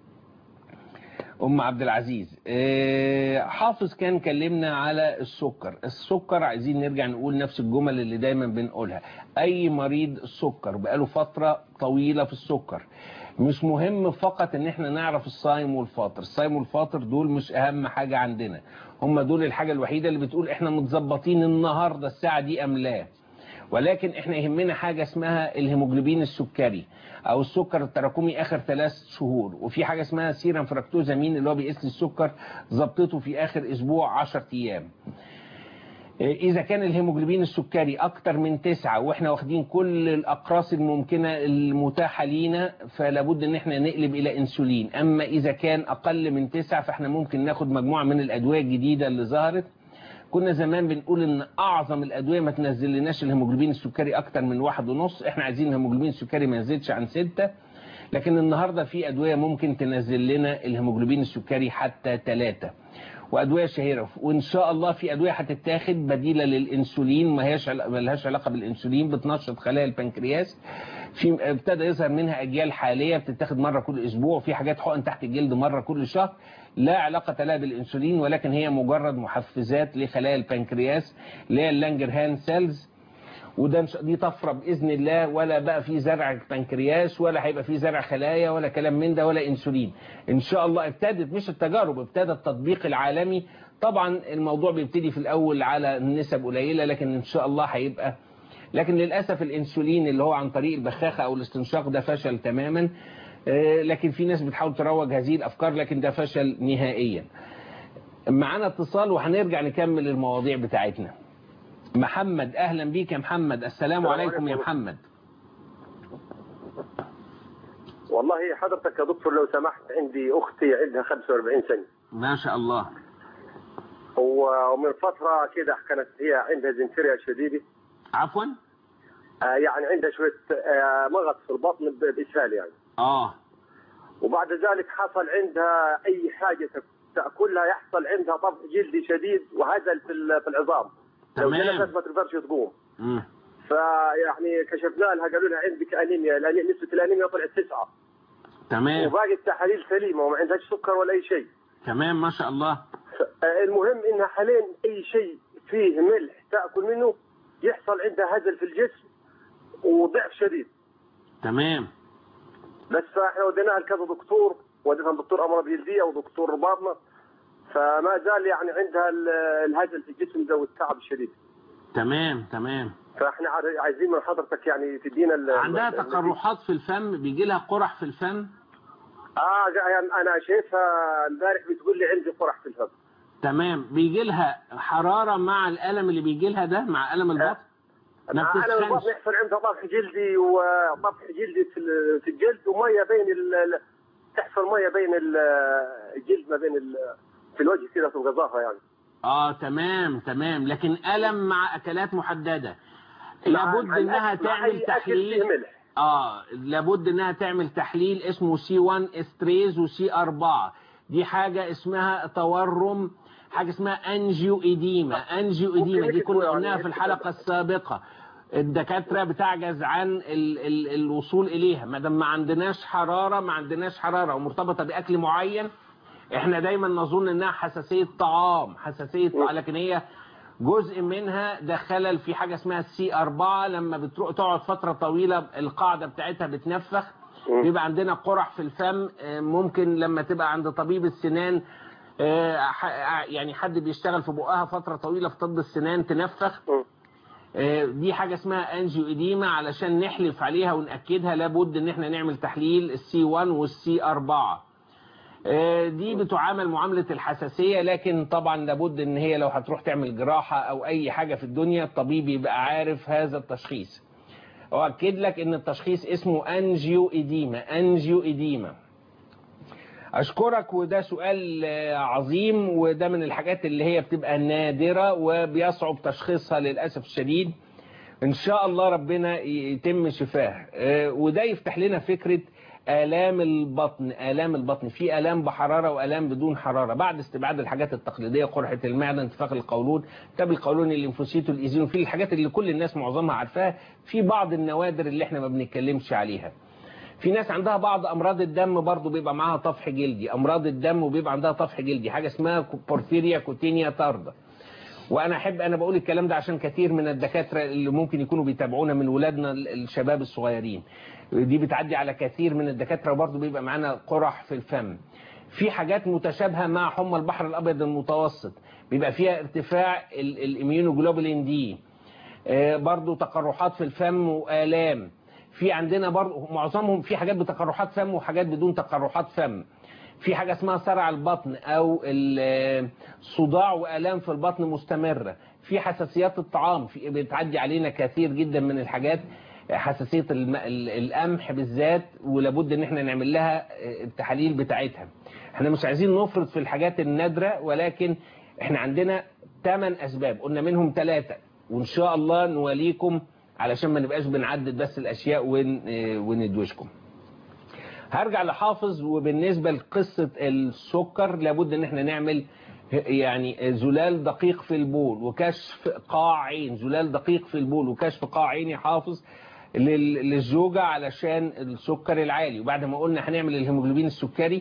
أم عبد العزيز آه، حافظ كان كلمنا على السكر السكر عايزين نرجع نقول نفس الجمل اللي دايما بنقولها أي مريض السكر بقاله فترة طويلة في السكر مش مهم فقط ان احنا نعرف الصايم والفاطر الصايم والفاطر دول مش اهم حاجة عندنا هم دول الحاجة الوحيدة اللي بتقول احنا متظبطين النهاردة الساعة دي ام لا ولكن احنا يهمنا حاجة اسمها الهيموجلوبين السكري او السكر التراكمي اخر ثلاث شهور وفي حاجة اسمها سيرم فركتوزامين اللي هو بيقيس لي السكر ظبطته في اخر اسبوع 10 ايام إذا كان الهيموجلوبين السكري أكتر من تسعة وإحنا واخدين كل الأقراص الممكنة المتاحة لينا فلابد إن إحنا نقلب إلى أنسولين أما إذا كان أقل من تسعة فإحنا ممكن ناخد مجموعة من الأدوية الجديدة اللي ظهرت كنا زمان بنقول ان اعظم الادويه ما تنزل لناش الهيموجلوبين السكري اكتر من واحد ونص احنا عايزين الهيموجلوبين السكري ما يزيدش عن ستة لكن النهارده في ادويه ممكن تنزل لنا الهيموجلوبين السكري حتى ثلاثة وادويه شهيره وان شاء الله في ادويه هتتاخد بديله للانسولين ما هيش عل- ما لهاش علاقه بالانسولين بتنشط خلايا البنكرياس في ابتدى يظهر منها اجيال حاليه بتتاخد مره كل اسبوع وفي حاجات حقن تحت الجلد مره كل شهر لا علاقه لها بالانسولين ولكن هي مجرد محفزات لخلايا البنكرياس اللي هي اللانجرهان سيلز وده مش- دي طفره باذن الله ولا بقى في زرع بنكرياس ولا هيبقى في زرع خلايا ولا كلام من ده ولا انسولين ان شاء الله ابتدت مش التجارب ابتدى التطبيق العالمي طبعا الموضوع بيبتدي في الاول على نسب قليله لكن ان شاء الله هيبقى لكن للاسف الانسولين اللي هو عن طريق البخاخه او الاستنشاق ده فشل تماما آه، لكن في ناس بتحاول تروج هذه الافكار لكن ده فشل نهائيا معانا اتصال وهنرجع نكمل المواضيع بتاعتنا محمد اهلا بيك يا محمد السلام عليكم يا محمد والله حضرتك يا دكتور لو سمحت عندي اختي عندها 45 سنه ما شاء الله و- ومن فتره كده كانت هي عندها زنفريا شديده عفوا آه يعني عندها شويه آه مغص في البطن ب- باسهال يعني اه وبعد ذلك حصل عندها اي حاجه تك- تاكلها يحصل عندها طفح جلدي شديد وهزل في ال- في العظام لو تمام. جلست ما تقدرش تقوم مم. فيعني كشفنا لها قالوا لها عندك انيميا الأني- نسبه الانيميا طلعت تسعه تمام وباقي التحاليل سليمه وما عندهاش سكر ولا اي شيء تمام ما شاء الله آه، المهم انها حاليا اي شيء فيه ملح تاكل منه يحصل عندها هزل في الجسم وضعف شديد تمام بس فاحنا وديناها لكذا دكتور وديناها دكتور امراض جلديه ودكتور باطنه فما زال يعني عندها ال- الهزل في الجسم ده والتعب الشديد تمام تمام فاحنا عاي- عايزين من حضرتك يعني تدينا ال- عندها ال- تقرحات في الفم بيجي لها قرح في الفم اه يعني انا شايفها امبارح بتقول لي عندي قرح في الفم تمام بيجي لها حرارة مع الألم اللي بيجي لها ده مع ألم البطن انا أنا بتسخنش. البطن يحصل عندها طفح جلدي وطفح جلدي في ال- في الجلد وميه بين ال- ال- تحصل ميه بين ال- الجلد ما بين ال- في الوجه كده تبقى ظاهره يعني اه تمام تمام لكن ألم مع أكلات محددة مع- لابد مع انها الأكل- مع تعمل أي أكل فيه تحليل ملح. اه لابد انها تعمل تحليل اسمه سي 1 استريز وسي 4 دي حاجة اسمها تورم حاجة اسمها انجيو ايديما انجيو ايديما دي كنا قلناها في الحلقة السابقة الدكاترة بتعجز عن ال ال الوصول إليها ما دام ما عندناش حرارة ما عندناش حرارة ومرتبطة بأكل معين احنا دايما نظن انها حساسية طعام حساسية طعام لكن هي جزء منها ده خلل في حاجة اسمها السي 4 لما بتروح تقعد فترة طويلة القاعدة بتاعتها بتنفخ بيبقى عندنا قرح في الفم آه، ممكن لما تبقى عند طبيب السنان آه، ح- يعني حد بيشتغل في بقها فترة طويلة في طب السنان تنفخ آه، دي حاجة اسمها انجيو اديما علشان نحلف عليها ونأكدها لابد ان احنا نعمل تحليل السي 1 والسي 4 آه، دي بتعامل معاملة الحساسية لكن طبعا لابد ان هي لو هتروح تعمل جراحة او اي حاجة في الدنيا الطبيب يبقى عارف هذا التشخيص واكد لك ان التشخيص اسمه انجيو اديما انجيو اديما اشكرك وده سؤال آه، عظيم وده من الحاجات اللي هي بتبقى نادرة وبيصعب تشخيصها للأسف الشديد ان شاء الله ربنا يتم شفاه آه، وده يفتح لنا فكرة آلام البطن آلام البطن في آلام بحرارة وآلام بدون حرارة بعد استبعاد الحاجات التقليدية قرحة المعدة انتفاخ القولون تاب القولون الليمفوسيت والإيزين وفي الحاجات اللي كل الناس معظمها عارفاها في بعض النوادر اللي احنا ما بنتكلمش عليها في ناس عندها بعض امراض الدم برضو بيبقى معاها طفح جلدي امراض الدم وبيبقى عندها طفح جلدي حاجه اسمها بورفيريا كوتينيا تاردا وانا احب انا بقول الكلام ده عشان كثير من الدكاتره اللي ممكن يكونوا بيتابعونا من ولادنا ال- الشباب الصغيرين دي بتعدي على كثير من الدكاتره وبرضو بيبقى معانا قرح في الفم في حاجات متشابهه مع حمى البحر الابيض المتوسط بيبقى فيها ارتفاع ال- الاميونوجلوبولين دي آه، برضو تقرحات في الفم والام في عندنا برضو معظمهم في حاجات بتقرحات فم وحاجات بدون تقرحات فم في حاجة اسمها صرع البطن او ال- صداع والام في البطن مستمرة في حساسيات الطعام في بتعدي علينا كثير جدا من الحاجات حساسية الم- ال- القمح بالذات ولابد ان احنا نعمل لها التحاليل بتاعتها احنا مش عايزين نفرط في الحاجات النادرة ولكن احنا عندنا 8 اسباب قلنا منهم ثلاثة وان شاء الله نواليكم علشان ما نبقاش بنعدد بس الاشياء ون... آه، وندوشكم هرجع لحافظ وبالنسبة لقصة السكر لابد ان احنا نعمل يعني زلال دقيق في البول وكشف قاع عين زلال دقيق في البول وكشف قاع عين يحافظ لل- للزوجة علشان السكر العالي وبعد ما قلنا هنعمل الهيموجلوبين السكري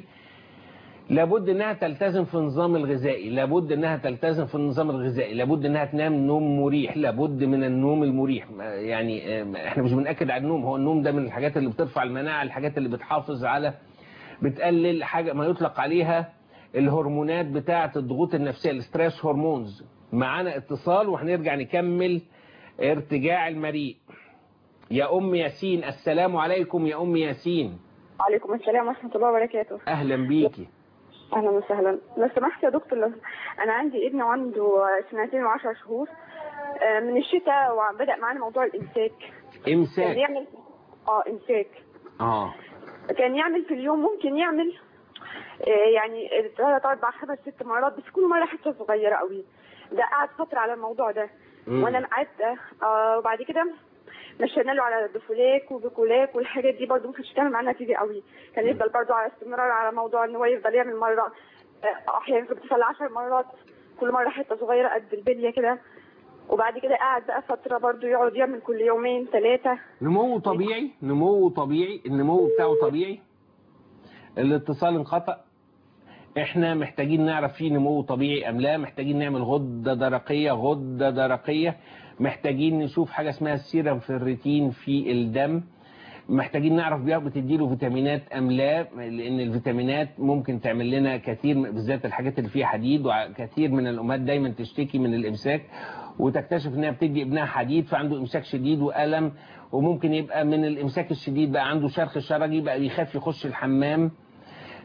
لابد انها تلتزم في النظام الغذائي لابد انها تلتزم في النظام الغذائي لابد انها تنام نوم مريح لابد من النوم المريح ما- يعني آه، احنا مش بنأكد على النوم هو النوم ده من الحاجات اللي بترفع المناعة الحاجات اللي بتحافظ على بتقلل حاجة ما يطلق عليها الهرمونات بتاعة الضغوط النفسية الاستريس هرمونز معانا اتصال وهنرجع نكمل ارتجاع المريء يا ام ياسين السلام عليكم يا ام ياسين وعليكم السلام ورحمة الله وبركاته اهلا بيكي أهلا وسهلا لو سمحت يا دكتور لو أنا عندي ابن عنده سنتين وعشر شهور آه، من الشتاء وبدأ معانا موضوع الإمساك كان امساك يعمل اه إمساك اه كان يعمل في اليوم ممكن يعمل آه، يعني ثلاث أربع خمس ست مرات بس كل مرة حتة صغيرة قوي ده قعد فترة على الموضوع ده مم. وأنا قعدت آه وبعد كده مشينا له على الدفولاك وبيكولاك والحاجات دي برضه ما كانتش تعمل معاه نتيجة قوي كان يفضل برضه على استمرار على موضوع ان هو يفضل يعمل مرة آه، احيانا كانت بتوصل 10 مرات كل مرة حتة صغيرة قد البلية كده وبعد كده قعد بقى فترة برضه يقعد يعمل كل يومين ثلاثة نمو طبيعي نمو طبيعي النمو بتاعه طبيعي الاتصال انقطع احنا محتاجين نعرف فيه نمو طبيعي ام لا محتاجين نعمل غدة درقية غدة درقية محتاجين نشوف حاجة اسمها السيرم فيريتين في الدم محتاجين نعرف بيها بتديله فيتامينات ام لا لان الفيتامينات ممكن تعمل لنا كثير من- بالذات الحاجات اللي فيها حديد وكثير من الامهات دايما تشتكي من الامساك وتكتشف انها بتدي ابنها حديد فعنده امساك شديد والم وممكن يبقى من الامساك الشديد بقى عنده شرخ شرجي بقى بيخاف يخش الحمام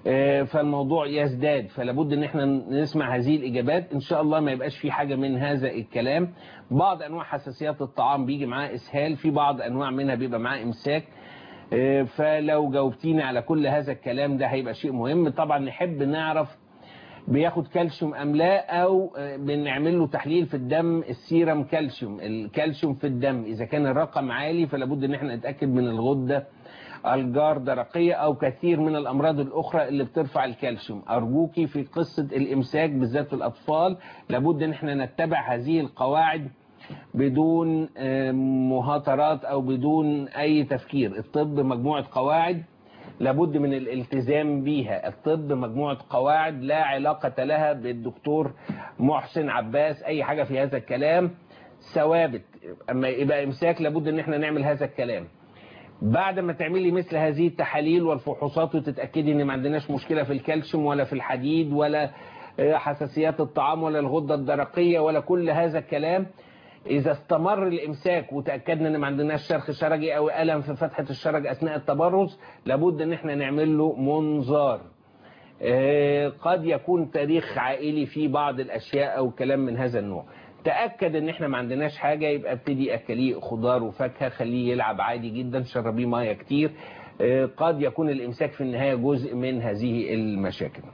آه، فالموضوع يزداد فلا بد ان احنا نسمع هذه الاجابات ان شاء الله ما يبقاش في حاجه من هذا الكلام بعض انواع حساسيات الطعام بيجي معاه اسهال في بعض انواع منها بيبقى معاه امساك آه، فلو جاوبتيني على كل هذا الكلام ده هيبقى شيء مهم طبعا نحب نعرف بياخد كالسيوم ام لا او آه، بنعمل له تحليل في الدم السيرم كالسيوم الكالسيوم في الدم اذا كان الرقم عالي فلا بد ان احنا نتاكد من الغده الجاردرقية أو كثير من الأمراض الأخرى اللي بترفع الكالسيوم أرجوكي في قصة الإمساك بالذات في الأطفال لابد أن احنا نتبع هذه القواعد بدون آه، مهاترات أو بدون أي تفكير الطب مجموعة قواعد لابد من الالتزام بيها الطب مجموعة قواعد لا علاقة لها بالدكتور محسن عباس أي حاجة في هذا الكلام ثوابت أما يبقى إمساك لابد أن احنا نعمل هذا الكلام بعد ما تعملي مثل هذه التحاليل والفحوصات وتتأكدي ان ما عندناش مشكلة في الكالسيوم ولا في الحديد ولا آه، حساسيات الطعام ولا الغدة الدرقية ولا كل هذا الكلام إذا استمر الإمساك وتأكدنا إن ما عندناش شرخ شرجي أو ألم في فتحة الشرج أثناء التبرز لابد إن إحنا نعمل له منظار آه، قد يكون تاريخ عائلي فيه بعض الأشياء أو كلام من هذا النوع تأكد ان احنا ما عندناش حاجة يبقى ابتدي اكليه خضار وفاكهة خليه يلعب عادي جدا شربيه مية كتير آه، قد يكون الامساك في النهاية جزء من هذه المشاكل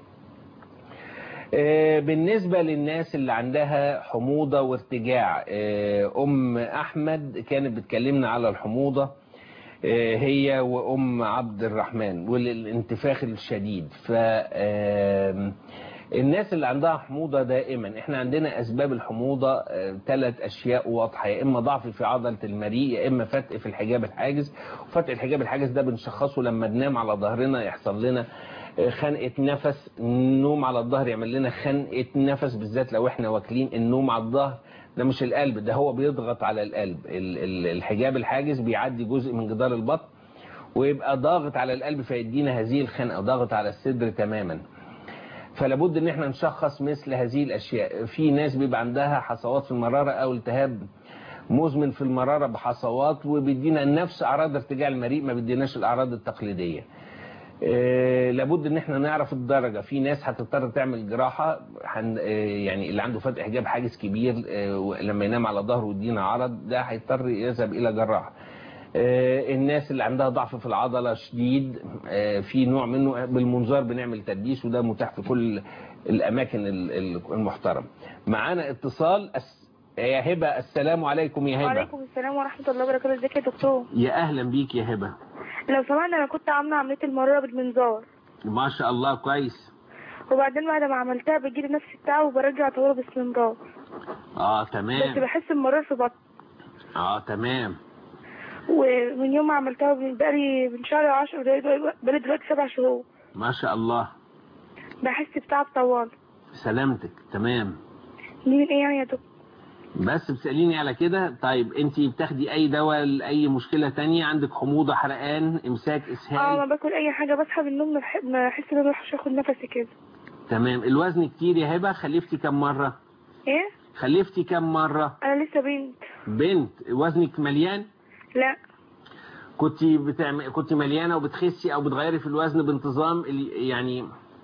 آه، بالنسبة للناس اللي عندها حموضة وارتجاع آه، ام احمد كانت بتكلمنا على الحموضة آه، هي وام عبد الرحمن والانتفاخ الشديد ف آم، الناس اللي عندها حموضة دائما احنا عندنا اسباب الحموضة ثلاث اشياء واضحة يا اما ضعف في عضلة المريء يا اما فتق في الحجاب الحاجز وفتق الحجاب الحاجز ده بنشخصه لما ننام على ظهرنا يحصل لنا آه، خنقة نفس النوم على الظهر يعمل لنا خنقة نفس بالذات لو احنا واكلين النوم على الظهر ده مش القلب ده هو بيضغط على القلب ال- ال- الحجاب الحاجز بيعدي جزء من جدار البطن ويبقى ضاغط على القلب فيدينا هذه الخنقة ضاغط على الصدر تماما فلابد ان احنا نشخص مثل هذه الاشياء في ناس بيبقى عندها حصوات في المرارة او التهاب مزمن في المرارة بحصوات وبيدينا نفس اعراض ارتجاع المريء ما بيديناش الاعراض التقليدية آه، لابد ان احنا نعرف الدرجة في ناس هتضطر تعمل جراحة هن- آه، يعني اللي عنده فتح حجاب حاجز كبير آه، لما ينام على ظهره ويدينا عرض ده هيضطر يذهب الى جراح آه، الناس اللي عندها ضعف في العضلة شديد آه، في نوع منه بالمنظار بنعمل تدبيس وده متاح في كل الأماكن ال- ال- المحترمة معانا اتصال أس... يا هبة السلام عليكم يا هبة وعليكم السلام ورحمة الله وبركاته ازيك يا دكتور يا أهلا بيك يا هبة لو سمحت انا كنت عاملة عملية المرارة بالمنظار ما شاء الله كويس وبعدين بعد ما عملتها بيجيلي نفس بتاعه وبرجع اطوره باستمرار اه بس تمام بحس بمرار في بطني اه تمام ومن يوم ما عملتها بقالي من شهر 10 بقالي دلوقتي سبع شهور ما شاء الله بحس بتعب طوال سلامتك تمام دي من ايه يعني يا دكتور بس بتسأليني على كده طيب انت بتاخدي اي دواء لأي مشكلة تانية عندك حموضة حرقان امساك اه اسهال ما باكل اي حاجة بصحى من النوم ما بح- ما احس ان انا مش هاخد نفسي كده تمام الوزن كتير يا هبة خلفتي كم مرة ايه خلفتي كم مرة انا لسه بنت بنت وزنك مليان لا كنت بتعمل كنت مليانة وبتخسي او بتغيري في الوزن بانتظام ال- يعني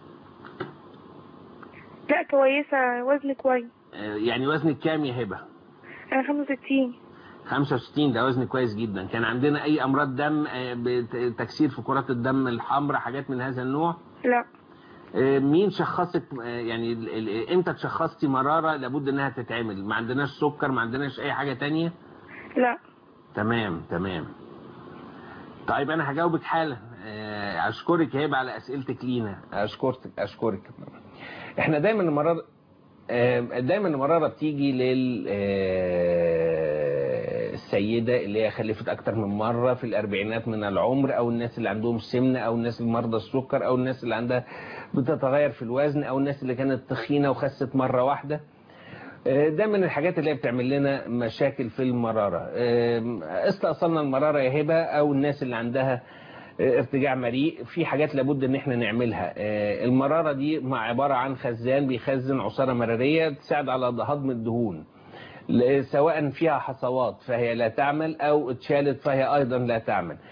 لا كويسة وزن كويس آه، يعني وزنك كام يا هبة انا 65 65 ده وزن كويس جدا كان عندنا اي امراض دم آه، بت- تكسير في كرات الدم الحمراء حاجات من هذا النوع لا آه، مين شخصك آه، يعني ال- ال- امتى تشخصتي مرارة لابد انها تتعمل ما عندناش سكر ما عندناش اي حاجة تانية لا تمام تمام طيب انا هجاوبك حالا آه، اشكرك يا هبه على اسئلتك لينا اشكرك اشكرك احنا دايما المرارة آه، دايما المرارة بتيجي لل آه، السيدة اللي هي خلفت اكتر من مرة في الاربعينات من العمر او الناس اللي عندهم سمنة او الناس اللي مرضى السكر او الناس اللي عندها بتتغير في الوزن او الناس اللي كانت تخينة وخست مرة واحدة ده من الحاجات اللي هي بتعمل لنا مشاكل في المرارة استأصلنا المرارة يا هبة او الناس اللي عندها ارتجاع مريء في حاجات لابد ان احنا نعملها المرارة دي مع عبارة عن خزان بيخزن عصارة مرارية تساعد على هضم الدهون سواء فيها حصوات فهي لا تعمل او اتشالت فهي ايضا لا تعمل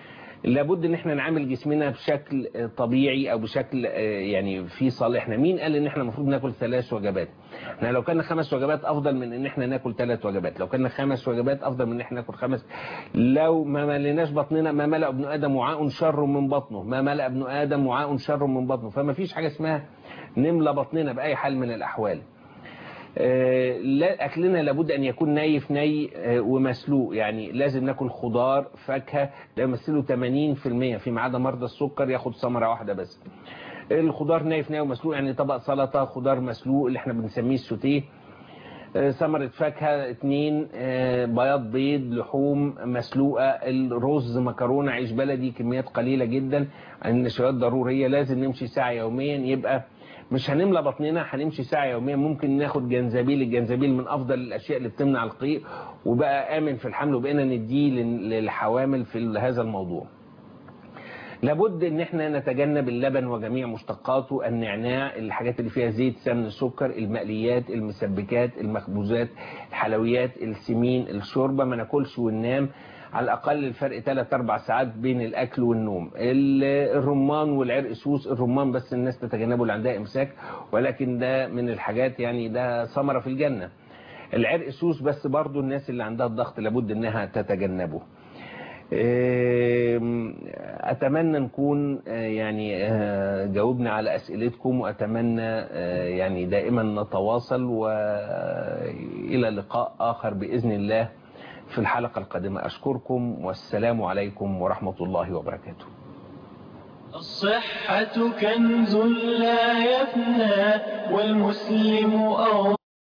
لابد ان احنا نعامل جسمنا بشكل آه، طبيعي او بشكل آه، يعني في صالحنا مين قال ان احنا المفروض ناكل ثلاث وجبات احنا لو كنا خمس وجبات افضل من ان احنا ناكل ثلاث وجبات لو كنا خمس وجبات افضل من ان احنا ناكل خمس لو ما مليناش بطننا ما ملأ ابن ادم وعاء شر من بطنه ما ملأ ابن ادم وعاء شر من بطنه فما فيش حاجه اسمها نملى بطننا باي حال من الاحوال آه، لا اكلنا لابد ان يكون ني في ني آه، ومسلوق يعني لازم ناكل خضار فاكهه ده يمثله 80% فيما عدا مرضى السكر ياخد ثمره واحده بس الخضار ني في ني ومسلوق يعني طبق سلطه خضار مسلوق اللي احنا بنسميه السوتيه آه، ثمرة فاكهة اتنين آه، بياض بيض لحوم مسلوقة الرز مكرونة عيش بلدي كميات قليلة جدا النشويات ضرورية لازم نمشي ساعة يوميا يبقى مش هنملى بطننا هنمشي ساعة يوميا ممكن ناخد جنزبيل الجنزبيل من أفضل الأشياء اللي بتمنع القيء وبقى آمن في الحمل وبقينا نديه لل- للحوامل في هذا الموضوع لابد ان احنا نتجنب اللبن وجميع مشتقاته النعناع الحاجات اللي فيها زيت سمن سكر المقليات المسبكات المخبوزات الحلويات السمين الشوربه ما ناكلش وننام على الاقل الفرق 3 4 ساعات بين الاكل والنوم ال- الرمان والعرق سوس الرمان بس الناس تتجنبه اللي عندها امساك ولكن ده من الحاجات يعني ده ثمره في الجنه العرق سوس بس برضو الناس اللي عندها الضغط لابد انها تتجنبه آم، اتمنى نكون آه، يعني آه، جاوبنا على اسئلتكم واتمنى آه، يعني دائما نتواصل والى لقاء اخر باذن الله في الحلقه القادمه اشكركم والسلام عليكم ورحمه الله وبركاته الصحة كنز لا يفنى والمسلم أو